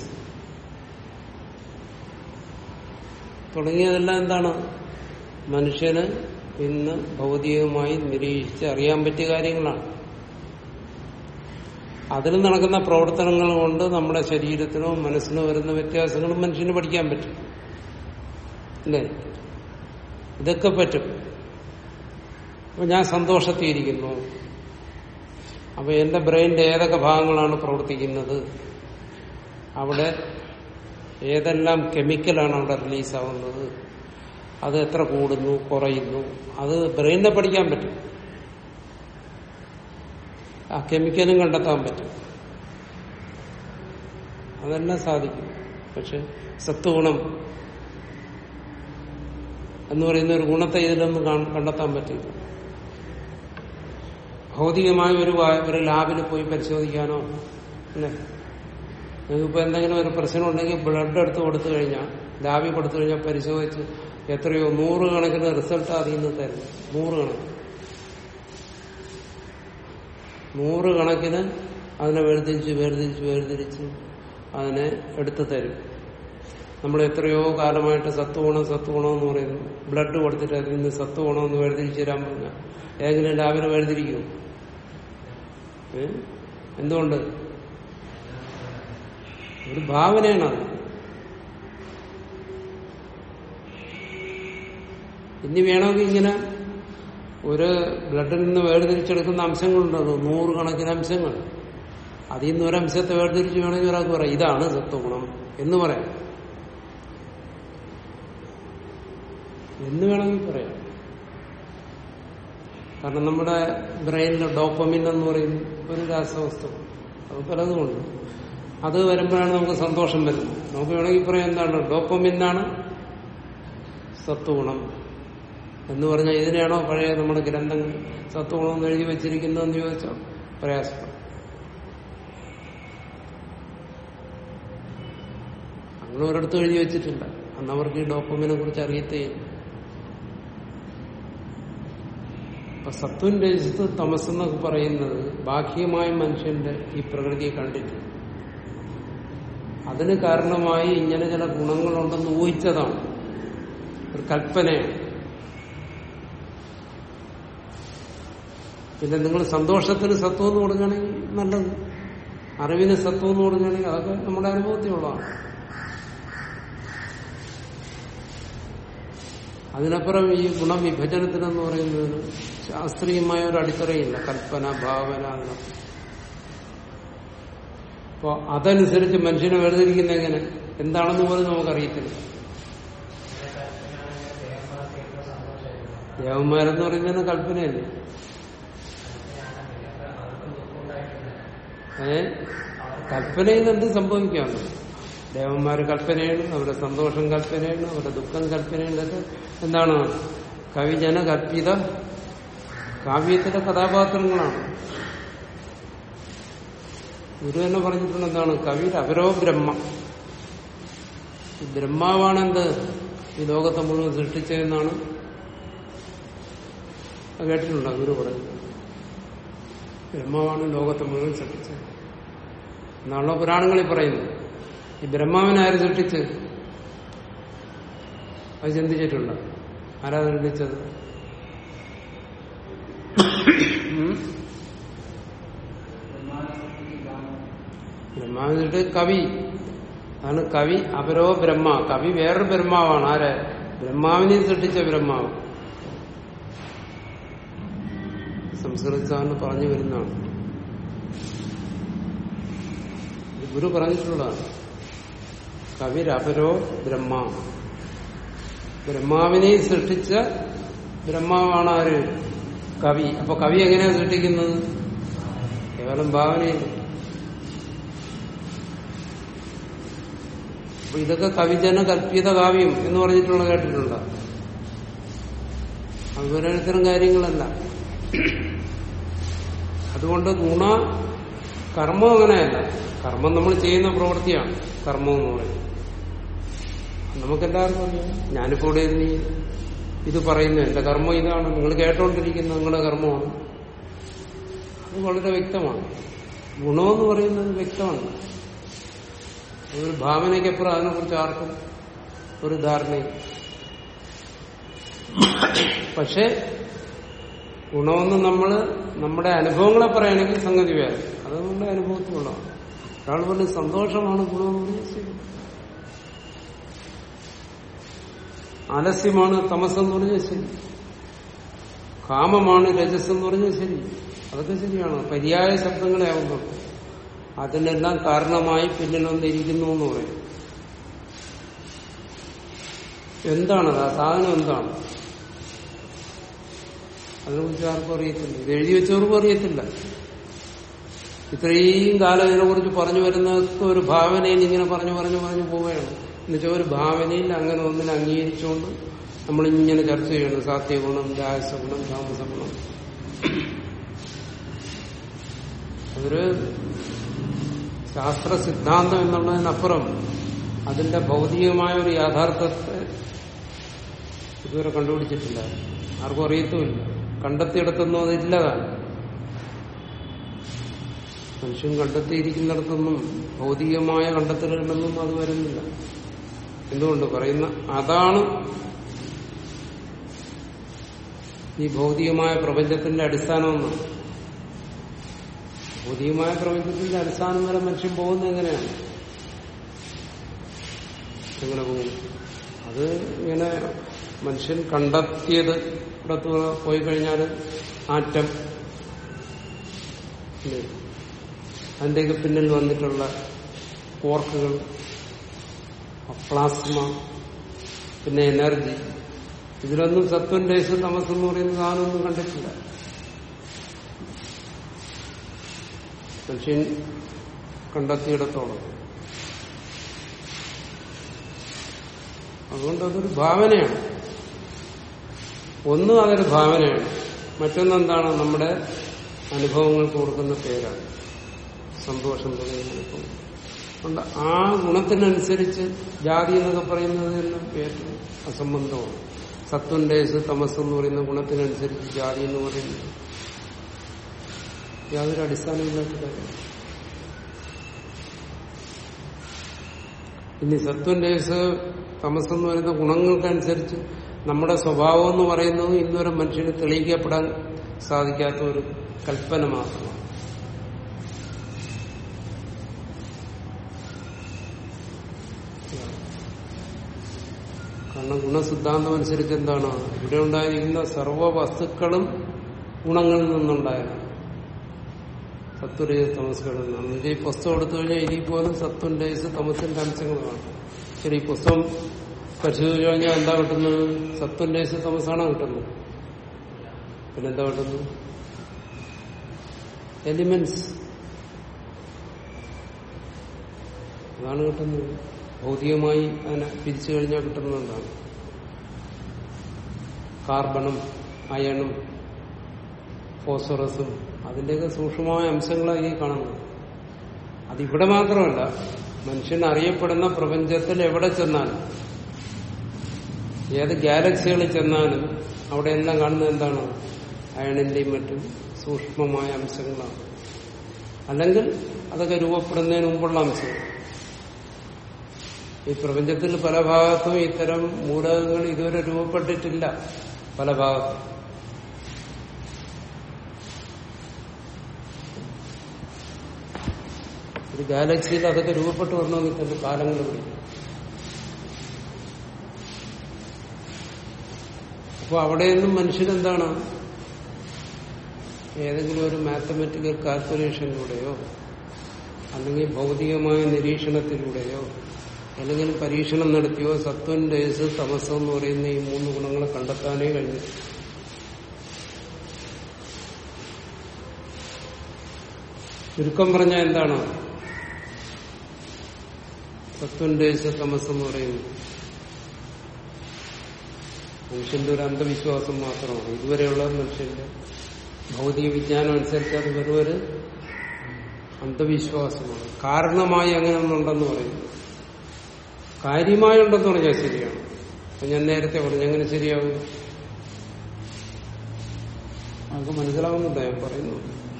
തുടങ്ങിയതെല്ലാം എന്താണ് മനുഷ്യന് ഇന്ന് ഭൗതികമായി നിരീക്ഷിച്ച് അറിയാൻ പറ്റിയ കാര്യങ്ങളാണ് അതിൽ നടക്കുന്ന പ്രവർത്തനങ്ങൾ കൊണ്ട് നമ്മുടെ ശരീരത്തിനോ മനസ്സിനോ വരുന്ന വ്യത്യാസങ്ങളും മനുഷ്യന് പഠിക്കാൻ പറ്റും അല്ലേ ഇതൊക്കെ പറ്റും അപ്പൊ ഞാൻ സന്തോഷത്തിയിരിക്കുന്നു അപ്പൊ എന്റെ ബ്രെയിനിന്റെ ഏതൊക്കെ ഭാഗങ്ങളാണ് പ്രവർത്തിക്കുന്നത് അവിടെ ഏതെല്ലാം കെമിക്കലാണ് അവിടെ റിലീസാവുന്നത് അത് എത്ര കൂടുന്നു കുറയുന്നു അത് ബ്രെയിനിനെ പഠിക്കാൻ പറ്റും ആ കെമിക്കലും കണ്ടെത്താൻ പറ്റും അതെല്ലാം സാധിക്കും പക്ഷെ സത്വഗുണം എന്ന് പറയുന്ന ഒരു ഗുണത്തെ ഇതിലൊന്നും കാണ്- കണ്ടെത്താൻ പറ്റില്ല ഭൗതികമായ ഒരു വാ- ഒരു ലാബിൽ പോയി പരിശോധിക്കാനോ അല്ലേ നിങ്ങൾക്കിപ്പോ എന്തെങ്കിലും ഒരു പ്രശ്നം ഉണ്ടെങ്കിൽ ബ്ലഡ് എടുത്ത് കൊടുത്തു കഴിഞ്ഞാൽ ലാബിൽ കൊടുത്തു കഴിഞ്ഞാൽ പരിശോധിച്ച് എത്രയോ നൂറ് കണക്കിന് റിസൾട്ട് അതിൽ നിന്ന് തരും നൂറ് കണക്കിന് നൂറ് കണക്കിന് അതിനെ വേർതിരിച്ച് വേർതിരിച്ച് വേർതിരിച്ച് അതിനെ എടുത്തു തരും നമ്മൾ എത്രയോ കാലമായിട്ട് സത്വഗുണം സത്വഗുണം എന്ന് പറയുന്നു ബ്ലഡ് കൊടുത്തിട്ട് അതിൽ നിന്ന് സത്വഗുണം എന്ന് വേർതിരിച്ച് തരാൻ പറഞ്ഞാൽ ഏതെങ്കിലും ലാബിനെ വേർതിരിക്കുമോ ഏ? എന്തുകൊണ്ട് ഒരു ഭാവനയാണ് അത് ഇനി വേണമെങ്കിൽ ഇങ്ങനെ ഒരു ബ്ലഡിൽ നിന്ന് വേർതിരിച്ചെടുക്കുന്ന അംശങ്ങളുണ്ടല്ലോ നൂറുകണക്കിന് അംശങ്ങൾ അതിൽ നിന്ന് ഒരംശത്തെ വേർതിരിച്ച് വേണമെങ്കിൽ ഒരാൾക്ക് പറയാം ഇതാണ് സത്വഗുണം എന്ന് പറയാം എന്ന് വേണമെങ്കിൽ പറയാം കാരണം നമ്മുടെ ബ്രെയിനിൽ ഡോപ്പമിൻ എന്ന് പറയുന്ന ഒരു രാസവസ്തു അത് പലതുമുണ്ട് അത് വരുമ്പോഴാണ് നമുക്ക് സന്തോഷം വരുന്നത് നമുക്ക് വേണമെങ്കിൽ പറയാം എന്താണ് ഡോപ്പമിന്നാണ് സത്വഗുണം എന്ന് പറഞ്ഞാൽ ഇതിനെയാണോ പഴയ നമ്മുടെ ഗ്രന്ഥങ്ങൾ സത്വഗുണം എന്ന് എഴുതി വെച്ചിരിക്കുന്നതെന്ന് ചോദിച്ചാൽ പ്രയാസപ്പെടും അങ്ങനെ ഒരിടത്തും എഴുതി വെച്ചിട്ടില്ല അന്ന് അവർക്ക് ഈ ഡോപ്പമിനെ കുറിച്ച് അറിയത്തേയില്ല അപ്പൊ സത്വൻ രജിത്ത് തമസ് എന്നൊക്കെ പറയുന്നത് ബാഹ്യമായ മനുഷ്യന്റെ ഈ പ്രകൃതിയെ കണ്ടിട്ട് അതിന് കാരണമായി ഇങ്ങനെ ചില ഗുണങ്ങളുണ്ടെന്ന് ഊഹിച്ചതാണ് ഒരു കൽപ്പനയാണ് പിന്നെ നിങ്ങൾ സന്തോഷത്തിന് സത്വം എന്ന് കൊടുക്കുകയാണെങ്കിൽ നല്ലത് അറിവിന് സത്വം എന്ന് കൊടുക്കുകയാണെങ്കിൽ അതൊക്കെ നമ്മുടെ അനുഭവത്തിലുള്ളതാണ് അതിനപ്പുറം ഈ ഗുണവിഭജനത്തിനെന്ന് പറയുന്നതിന് ശാസ്ത്രീയമായ ഒരു അടിത്തറയില്ല കൽപ്പന ഭാവന അതിനൊക്കെ അപ്പോ അതനുസരിച്ച് മനുഷ്യനെ വേർതിരിക്കുന്ന എങ്ങനെ എന്താണെന്ന് പോലും നമുക്കറിയത്തില്ല ദേവന്മാരെന്ന് പറയുന്നതിന് കൽപ്പനയല്ലേ ഏ കൽപ്പനയിൽ എന്ത് സംഭവിക്കാണ് ദേവന്മാര് കൽപ്പനയാണ് അവരുടെ സന്തോഷം കൽപ്പനയാണ് അവരുടെ ദുഃഖം കൽപ്പനയാണ് ഇതൊക്കെ എന്താണ് കവിജന കൽപ്പിത കാവ്യത്തിലെ കഥാപാത്രങ്ങളാണ് ഗുരു തന്നെ പറഞ്ഞിട്ടുണ്ട് എന്താണ് കവി അപരോ ബ്രഹ്മ ഈ ബ്രഹ്മാവാണെന്ത് ഈ ലോകത്തെ മുഴുവൻ സൃഷ്ടിച്ചതെന്നാണ് അത് കേട്ടിട്ടുണ്ടോ ഗുരു പറഞ്ഞു ബ്രഹ്മാവാണ് ലോകത്തെ മുഴുവൻ സൃഷ്ടിച്ചത് എന്നാണല്ലോ പുരാണങ്ങളിൽ പറയുന്നത് ഈ ബ്രഹ്മാവിനെ ആര് സൃഷ്ടിച്ച് അത് ചിന്തിച്ചിട്ടുണ്ട് ആരാ നിർമ്മിച്ചത് ഉം? ബ്രഹ്മാവിന്റെ കവി അതാണ് കവി അപരോ ബ്രഹ്മ കവി വേറൊരു ബ്രഹ്മാവാണ് ആര് ബ്രഹ്മാവിനെ സൃഷ്ടിച്ച ബ്രഹ്മാവ് സംസ്കൃതസാറിന് പറഞ്ഞു വരുന്നതാണ് ഇത് ഗുരു പറഞ്ഞിട്ടുള്ളതാണ് കവിരപരോ ബ്രഹ്മ ബ്രഹ്മാവിനെ സൃഷ്ടിച്ച ബ്രഹ്മാവാണ് ആര് കവി അപ്പൊ കവി എങ്ങനെയാണ് സൃഷ്ടിക്കുന്നത് കേവലം ഭാവനയിൽ അപ്പൊ ഇതൊക്കെ കവിജന കൽപ്പിത കാവ്യം എന്ന് പറഞ്ഞിട്ടുള്ള കേട്ടിട്ടുണ്ടോ അതുപോലെ ഇത്തരം കാര്യങ്ങളല്ല അതുകൊണ്ട് ഗുണ കർമ്മം അങ്ങനെയല്ല കർമ്മം നമ്മൾ ചെയ്യുന്ന പ്രവൃത്തിയാണ് കർമ്മം എന്ന് പറയുന്നത് നമുക്കെല്ലാവർക്കും അറിയാം ഞാനിപ്പോ ഇവിടെ ഇരുന്ന് ഈ ഇത് പറയുന്നു എന്റെ കർമ്മം ഇതാണ് നിങ്ങൾ കേട്ടോണ്ടിരിക്കുന്ന നിങ്ങളുടെ കർമ്മമാണ് അത് വളരെ വ്യക്തമാണ് ഗുണമെന്ന് പറയുന്നത് വ്യക്തമാണ് ഒരു ഭാവനയ്ക്കപ്പുറം അതിനെക്കുറിച്ച് ആർക്കും ഒരു ധാരണയില്ല പക്ഷെ ഗുണമെന്ന് നമ്മൾ നമ്മുടെ അനുഭവങ്ങളെ പറയുകയാണെങ്കിൽ സംഗതി വേറെ അത് നമ്മുടെ അനുഭവത്തിലുള്ളതാണ് ഒരാൾ പറഞ്ഞ് സന്തോഷമാണ് ഗുണമെന്ന് പറഞ്ഞാൽ ശരി ആലസ്യമാണ് തമസ് എന്ന് പറഞ്ഞാൽ ശരി കാമമാണ് രജസ് എന്ന് പറഞ്ഞാൽ ശരി അതൊക്കെ ശരിയാണ് പര്യായ ശബ്ദങ്ങളെ ആവുന്നുള്ളൂ അതിനെല്ലാം കാരണമായി പിന്നിലൊന്നിരിക്കുന്നു എന്ന് പറയും എന്താണത് ആ സാധനം എന്താണ് അതിനെക്കുറിച്ച് ആർക്കും അറിയത്തില്ല ഇത് എഴുതി വെച്ചവർക്കും അറിയത്തില്ല ഇത്രയും കാലം ഇതിനെക്കുറിച്ച് പറഞ്ഞു വരുന്നതൊക്കെ ഒരു ഭാവനയിൽ ഇങ്ങനെ പറഞ്ഞു പറഞ്ഞു പറഞ്ഞു പോവുകയാണ് എന്നുവെച്ചാൽ ഒരു ഭാവനയിൽ അങ്ങനെ ഒന്നിനെ അംഗീകരിച്ചുകൊണ്ട് നമ്മളിങ്ങനെ ചർച്ച ചെയ്യണം സാത്യഗുണം രാജസഗുണം താമസഗുണം അതൊരു ശാസ്ത്ര സിദ്ധാന്തം എന്നുള്ളതിനപ്പുറം അതിന്റെ ഭൗതികമായ ഒരു യാഥാർത്ഥ്യത്തെ ഇതുവരെ കണ്ടുപിടിച്ചിട്ടില്ല ആർക്കും അറിയത്തുമില്ല കണ്ടെത്തിയിടത്തൊന്നും അതില്ലതാണ് മനുഷ്യൻ കണ്ടെത്തിയിരിക്കുന്നിടത്തൊന്നും ഭൗതികമായ കണ്ടെത്തലുകളൊന്നും അത് വരുന്നില്ല എന്തുകൊണ്ട് പറയുന്ന അതാണ് ഈ ഭൗതികമായ പ്രപഞ്ചത്തിന്റെ അടിസ്ഥാനമെന്നാണ് ഭൗതികമായ പ്രപഞ്ചത്തിന്റെ അടിസ്ഥാനം വരെ മനുഷ്യൻ പോകുന്നത് എങ്ങനെയാണ് എങ്ങനെ പോകും അത് ഇങ്ങനെ മനുഷ്യൻ കണ്ടെത്തിയത് ഇടത്ത് പോയി കഴിഞ്ഞാൽ ആറ്റം ഇല്ലേ? അതിന്റെയൊക്കെ പിന്നിൽ വന്നിട്ടുള്ള കോർക്കുകൾ പ്ലാസ്മ പിന്നെ എനർജി ഇതിലൊന്നും സത്വം രേസ് തമസ് എന്ന് പറയുന്ന സാധനമൊന്നും കണ്ടിട്ടില്ല മനുഷ്യൻ കണ്ടെത്തിയിടത്തോളം അതുകൊണ്ട് അതൊരു ഭാവനയാണ് ഒന്ന് അതൊരു ഭാവനയാണ് മറ്റൊന്നെന്താണ് നമ്മുടെ അനുഭവങ്ങൾക്ക് കൊടുക്കുന്ന പേരാണ് സന്തോഷം തുടങ്ങിയ അനുഭവം അതുകൊണ്ട് ആ ഗുണത്തിനനുസരിച്ച് ജാതി എന്നൊക്കെ പറയുന്നതിനും ഏറ്റവും അസംബന്ധമാണ് സത്വം ഡേസ് തമസ് എന്ന് പറയുന്ന ഗുണത്തിനനുസരിച്ച് ജാതി എന്ന് പറയുന്നത് യാതൊരു അടിസ്ഥാനമില്ലാത്ത കാര്യം ഇനി സത്വം ഡേസ് തമസ് എന്ന് പറയുന്ന ഗുണങ്ങൾക്കനുസരിച്ച് നമ്മുടെ സ്വഭാവം എന്ന് പറയുന്നത് ഇന്നുവരെ മനുഷ്യന് തെളിയിക്കപ്പെടാൻ സാധിക്കാത്ത ഒരു കൽപ്പന മാത്രമാണ് കാരണം ഗുണസിദ്ധാന്തം അനുസരിച്ച് എന്താണ് ഇവിടെ ഉണ്ടായിരിക്കുന്ന സർവ്വ വസ്തുക്കളും ഗുണങ്ങളിൽ നിന്നുണ്ടായതാണ് സത്വരേസ് തമസുകളിൽ നിന്നാണ് ഇത് ഈ പുസ്തകം എടുത്തു കഴിഞ്ഞാൽ ഇതിൽ പോലും സത്വം രേസ് തമസിന്റെ അംശങ്ങളാണ് ശരി ഈ പുസ്തകം പരിശോധിച്ചു കഴിഞ്ഞാൽ എന്താ കിട്ടുന്നത് സത്വം രേസ് തമസാണോ കിട്ടുന്നത് പിന്നെന്താ കിട്ടുന്നത് എലിമെന്റ്സ് അതാണ് കിട്ടുന്നത് ഭൗതികമായി അതിനെ പിരിച്ചു കഴിഞ്ഞാൽ കിട്ടുന്നതാണ് കാർബണും അയണും ഫോസ്ഫറസും അതിന്റെയൊക്കെ സൂക്ഷ്മമായ അംശങ്ങളാണ് ഈ കാണുന്നത് അതിവിടെ മാത്രമല്ല മനുഷ്യൻ അറിയപ്പെടുന്ന പ്രപഞ്ചത്തിൽ എവിടെ ചെന്നാലും ഏത് ഗാലക്സികളിൽ ചെന്നാലും അവിടെ എല്ലാം കാണുന്നത് എന്താണ് അയണിന്റെയും മറ്റും സൂക്ഷ്മമായ അംശങ്ങളാണ് അല്ലെങ്കിൽ അതൊക്കെ രൂപപ്പെടുന്നതിന് മുമ്പുള്ള അംശങ്ങൾ ഈ പ്രപഞ്ചത്തിൽ പല ഭാഗത്തും ഇത്തരം മൂലകങ്ങൾ ഇതുവരെ രൂപപ്പെട്ടിട്ടില്ല പല ഭാഗത്തും ഒരു ഗാലക്സിയിൽ അതൊക്കെ രൂപപ്പെട്ടു വരണമെങ്കിൽ തന്നെ കാലങ്ങൾ പിടിക്കും അപ്പൊ അവിടെയൊന്നും മനുഷ്യനെന്താണ് ഏതെങ്കിലും ഒരു മാത്തമെറ്റിക്കൽ കാൽക്കുലേഷനിലൂടെയോ അല്ലെങ്കിൽ ഭൗതികമായ നിരീക്ഷണത്തിലൂടെയോ അല്ലെങ്കിൽ പരീക്ഷണം നടത്തിയോ സത്വം രേസ് തമസം എന്ന് പറയുന്ന ഈ മൂന്ന് ഗുണങ്ങളെ കണ്ടെത്താനേ കഴിഞ്ഞു ചുരുക്കം പറഞ്ഞാൽ എന്താണ് സത്വം രേസ് തമസ് എന്ന് പറയുന്നത് മനുഷ്യന്റെ ഒരു അന്ധവിശ്വാസം മാത്രമാണ് ഇതുവരെയുള്ള മനുഷ്യന്റെ ഭൗതിക വിജ്ഞാനം അനുസരിച്ച് അത് വെറും ഒരു അന്ധവിശ്വാസമാണ് കാരണമായി അങ്ങനെ ഒന്നുണ്ടെന്ന് പറയുന്നു കാര്യമായി ഉണ്ടെന്ന് പറഞ്ഞാൽ ശരിയാണ് അപ്പൊ ഞാൻ നേരത്തെ പറഞ്ഞു എങ്ങനെ ശരിയാവും നമുക്ക് മനസ്സിലാവുന്നുണ്ടോ ഞാൻ പറയുന്നു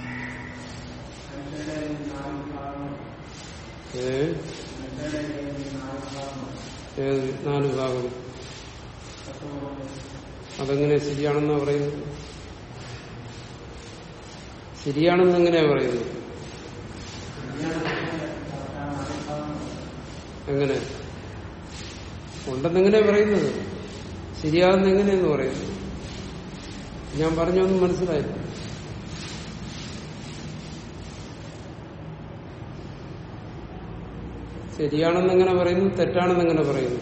ഏ ഏത് നാല് ഭാഗം അതെങ്ങനെ ശരിയാണെന്നാ പറയുന്നത് ശരിയാണെന്ന് എങ്ങനെയാ പറയുന്നത് എങ്ങനെ ഉണ്ടെന്നെങ്ങനെയാ പറയുന്നത് ശരിയാകുന്ന എങ്ങനെയെന്ന് പറയുന്നു ഞാൻ പറഞ്ഞൊന്നും മനസ്സിലായില്ല ശരിയാണെന്ന് എങ്ങനെ പറയുന്നു തെറ്റാണെന്ന് എങ്ങനെ പറയുന്നു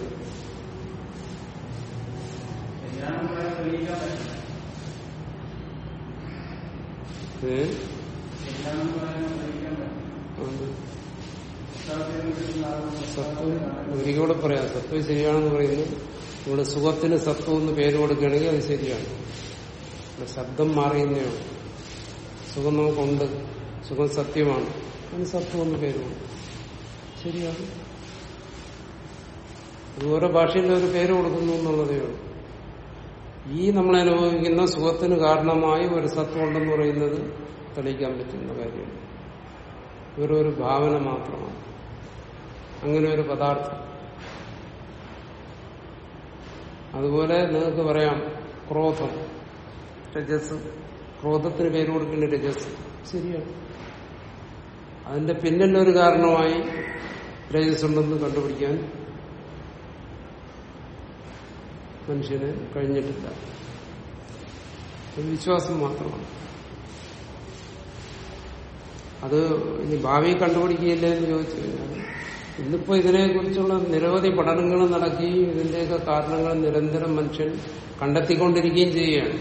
ശരിയാണെന്ന് പറയാൻ തെളിയിക്കാൻ പറ്റില്ല ഏ ശരിയാണെന്ന് പറയാൻ തെളിയിക്കാൻ പറ്റില്ല അത് പുസ്തകത്തിൽ കിട്ടുന്ന ആ ഒരു സത്വം പുസ്തകത്തിൽ ഒരിക്കലൂടെ പറയാം സത്വം ശരിയാണെന്ന് പറയുന്നു ഇവിടെ സുഖത്തിന് സത്വം എന്ന് പേര് കൊടുക്കുകയാണെങ്കിൽ അത് ശരിയാണ് ഇവിടെ ശബ്ദം മാറിയുന്നതാണ് സുഖം നമുക്കുണ്ട് സുഖം സത്യമാണ് അതിന് സത്വം എന്ന് പേര് കൊടുക്കും ശരിയാണ് അത് ഓരോ ഭാഷയിൽ ഒരു പേര് കൊടുക്കുന്നു എന്നുള്ളതേ ഉള്ളൂ ഈ നമ്മൾ അനുഭവിക്കുന്ന സുഖത്തിന് കാരണമായി ഒരു സത്വം ഉണ്ടെന്ന് പറയുന്നത് തെളിയിക്കാൻ പറ്റുന്ന കാര്യമാണ് വെറും ഒരു ഭാവന മാത്രമാണ് അങ്ങനെ ഒരു പദാർത്ഥം അതുപോലെ നിങ്ങൾക്ക് പറയാം ക്രോധം രജസ് ക്രോധത്തിന് പേര് കൊടുക്കുന്ന രജസ് ശരിയാണ് അതിന്റെ പിന്നിലൊരു കാരണമായി രജസ് ഉണ്ടെന്ന് കണ്ടുപിടിക്കാൻ മനുഷ്യന് കഴിഞ്ഞിട്ടില്ല ഒരു വിശ്വാസം മാത്രമാണ് അത് ഇനി ഭാവി കണ്ടുപിടിക്കുകയില്ലേ എന്ന് ചോദിച്ചു കഴിഞ്ഞാൽ ഇന്നിപ്പോ ഇതിനെക്കുറിച്ചുള്ള നിരവധി പഠനങ്ങൾ നടക്കുകയും ഇതിന്റെയൊക്കെ കാരണങ്ങൾ നിരന്തരം മനുഷ്യൻ കണ്ടെത്തിക്കൊണ്ടിരിക്കുകയും ചെയ്യുകയാണ്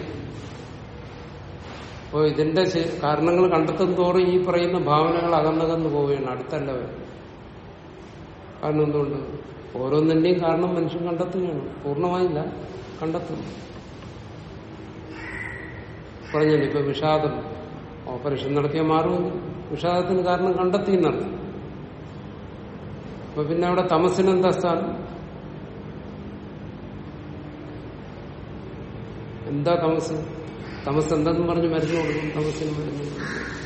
അപ്പോൾ ഇതിന്റെ ശ- കാരണങ്ങൾ കണ്ടെത്തും തോറും ഈ പറയുന്ന ഭാവനകൾ അകന്നകന്നു പോവുകയാണ് അടുത്തല്ല വരുന്നത് കാരണം എന്തുകൊണ്ട് ഓരോന്നിന്റെയും കാരണം മനുഷ്യൻ കണ്ടെത്തുകയാണ് പൂർണ്ണമായില്ല കണ്ടെത്തുന്നു പറഞ്ഞില്ല ഇപ്പൊ വിഷാദം ഓപ്പറേഷൻ നടത്തിയാൽ മാറുമെങ്കിൽ വിഷാദത്തിന് കാരണം കണ്ടെത്തി എന്നർത്ഥം അപ്പൊ പിന്നെ അവിടെ തമസിനെന്താ സ്ഥാനം എന്താ തമസ് തമസ് എന്തെന്ന് പറഞ്ഞ് മരുന്ന് കൊടുക്കും തമസിന് മരുന്ന് കൊടുക്കും.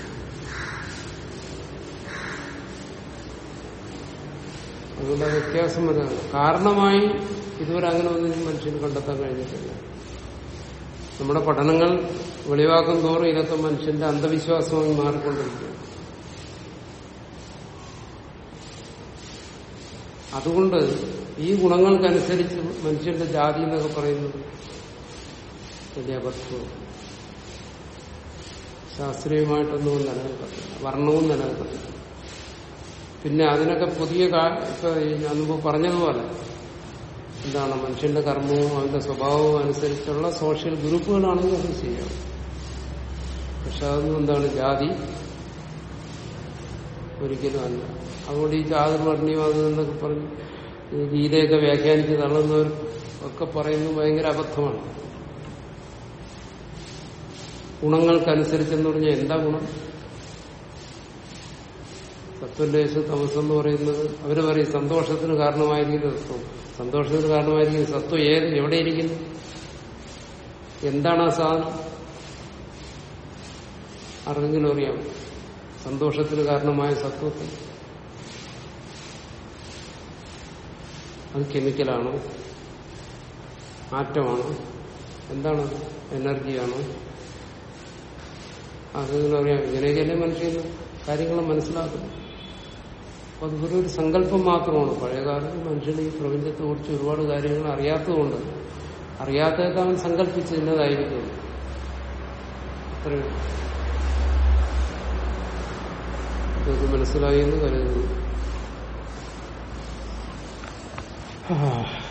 അതുകൊണ്ട് ആ വ്യത്യാസം വരാണ് കാരണമായി ഇതുവരെ അങ്ങനെ ഒന്നും മനുഷ്യന് കണ്ടെത്താൻ കഴിഞ്ഞിട്ടില്ല നമ്മുടെ പഠനങ്ങൾ വെളിവാക്കും തോറും ഇതൊക്കെ മനുഷ്യന്റെ അന്ധവിശ്വാസമായി മാറിക്കൊണ്ടിരിക്കുകയാണ് അതുകൊണ്ട് ഈ ഗുണങ്ങൾക്കനുസരിച്ച് മനുഷ്യന്റെ ജാതി എന്നൊക്കെ പറയുന്നത് വലിയ അബദ്ധവും ശാസ്ത്രീയമായിട്ടൊന്നും നിലനിൽക്കത്തില്ല വർണ്ണവും നിലനിൽക്കത്തില്ല പിന്നെ അതിനൊക്കെ പുതിയ കാ- ഇപ്പൊ ഈ ഞാൻ മുമ്പ് പറഞ്ഞതുപോലെ എന്താണ് മനുഷ്യന്റെ കർമ്മവും അവന്റെ സ്വഭാവവും അനുസരിച്ചുള്ള സോഷ്യൽ ഗ്രൂപ്പുകളാണെങ്കിൽ അത് ചെയ്യാം പക്ഷെ അതൊന്നും എന്താണ് ജാതി ഒരിക്കലും അല്ല അതുകൊണ്ട് ഈ ചാതുർവർണ്ണയം എന്നൊക്കെ പറഞ്ഞ് ഈ ഗീതയൊക്കെ വ്യാഖ്യാനിച്ച് തള്ളുന്നവർ ഒക്കെ പറയുന്നത് ഭയങ്കര അബദ്ധമാണ് ഗുണങ്ങൾക്കനുസരിച്ചെന്ന് പറഞ്ഞാൽ എന്താ ഗുണം സത്വലേശ തമസം എന്ന് പറയുന്നത് അവര് പറയും സന്തോഷത്തിന് കാരണമായിരിക്കുന്നത് സത്വം സന്തോഷത്തിന് കാരണമായിരിക്കുന്നത് സത്വം ഏത് എവിടെ ഇരിക്കുന്നു എന്താണ് ആ സാധനം ആർക്കെങ്കിലും അറിയാം സന്തോഷത്തിന് കാരണമായ സത്വത്തിൽ അത് കെമിക്കലാണോ ആറ്റമാണോ എന്താണ് എനർജിയാണോ ആർക്കെങ്കിലും അറിയാം ഇങ്ങനെയൊക്കെയല്ലേ മനുഷ്യൻ കാര്യങ്ങൾ മനസ്സിലാക്കുന്നു അപ്പൊ അത് വെറും ഒരു സങ്കല്പം മാത്രമാണ് പഴയകാലത്ത് മനുഷ്യന് ഈ പ്രപഞ്ചത്തെ കുറിച്ച് ഒരുപാട് കാര്യങ്ങൾ അറിയാത്തതുകൊണ്ട് അറിയാത്തതൊക്കെ അവൻ സങ്കല്പിച്ച് ഇന്നതായിരിക്കും അത്രയും ഇതൊക്കെ മനസ്സിലായി എന്ന് കരുതുന്നു ആ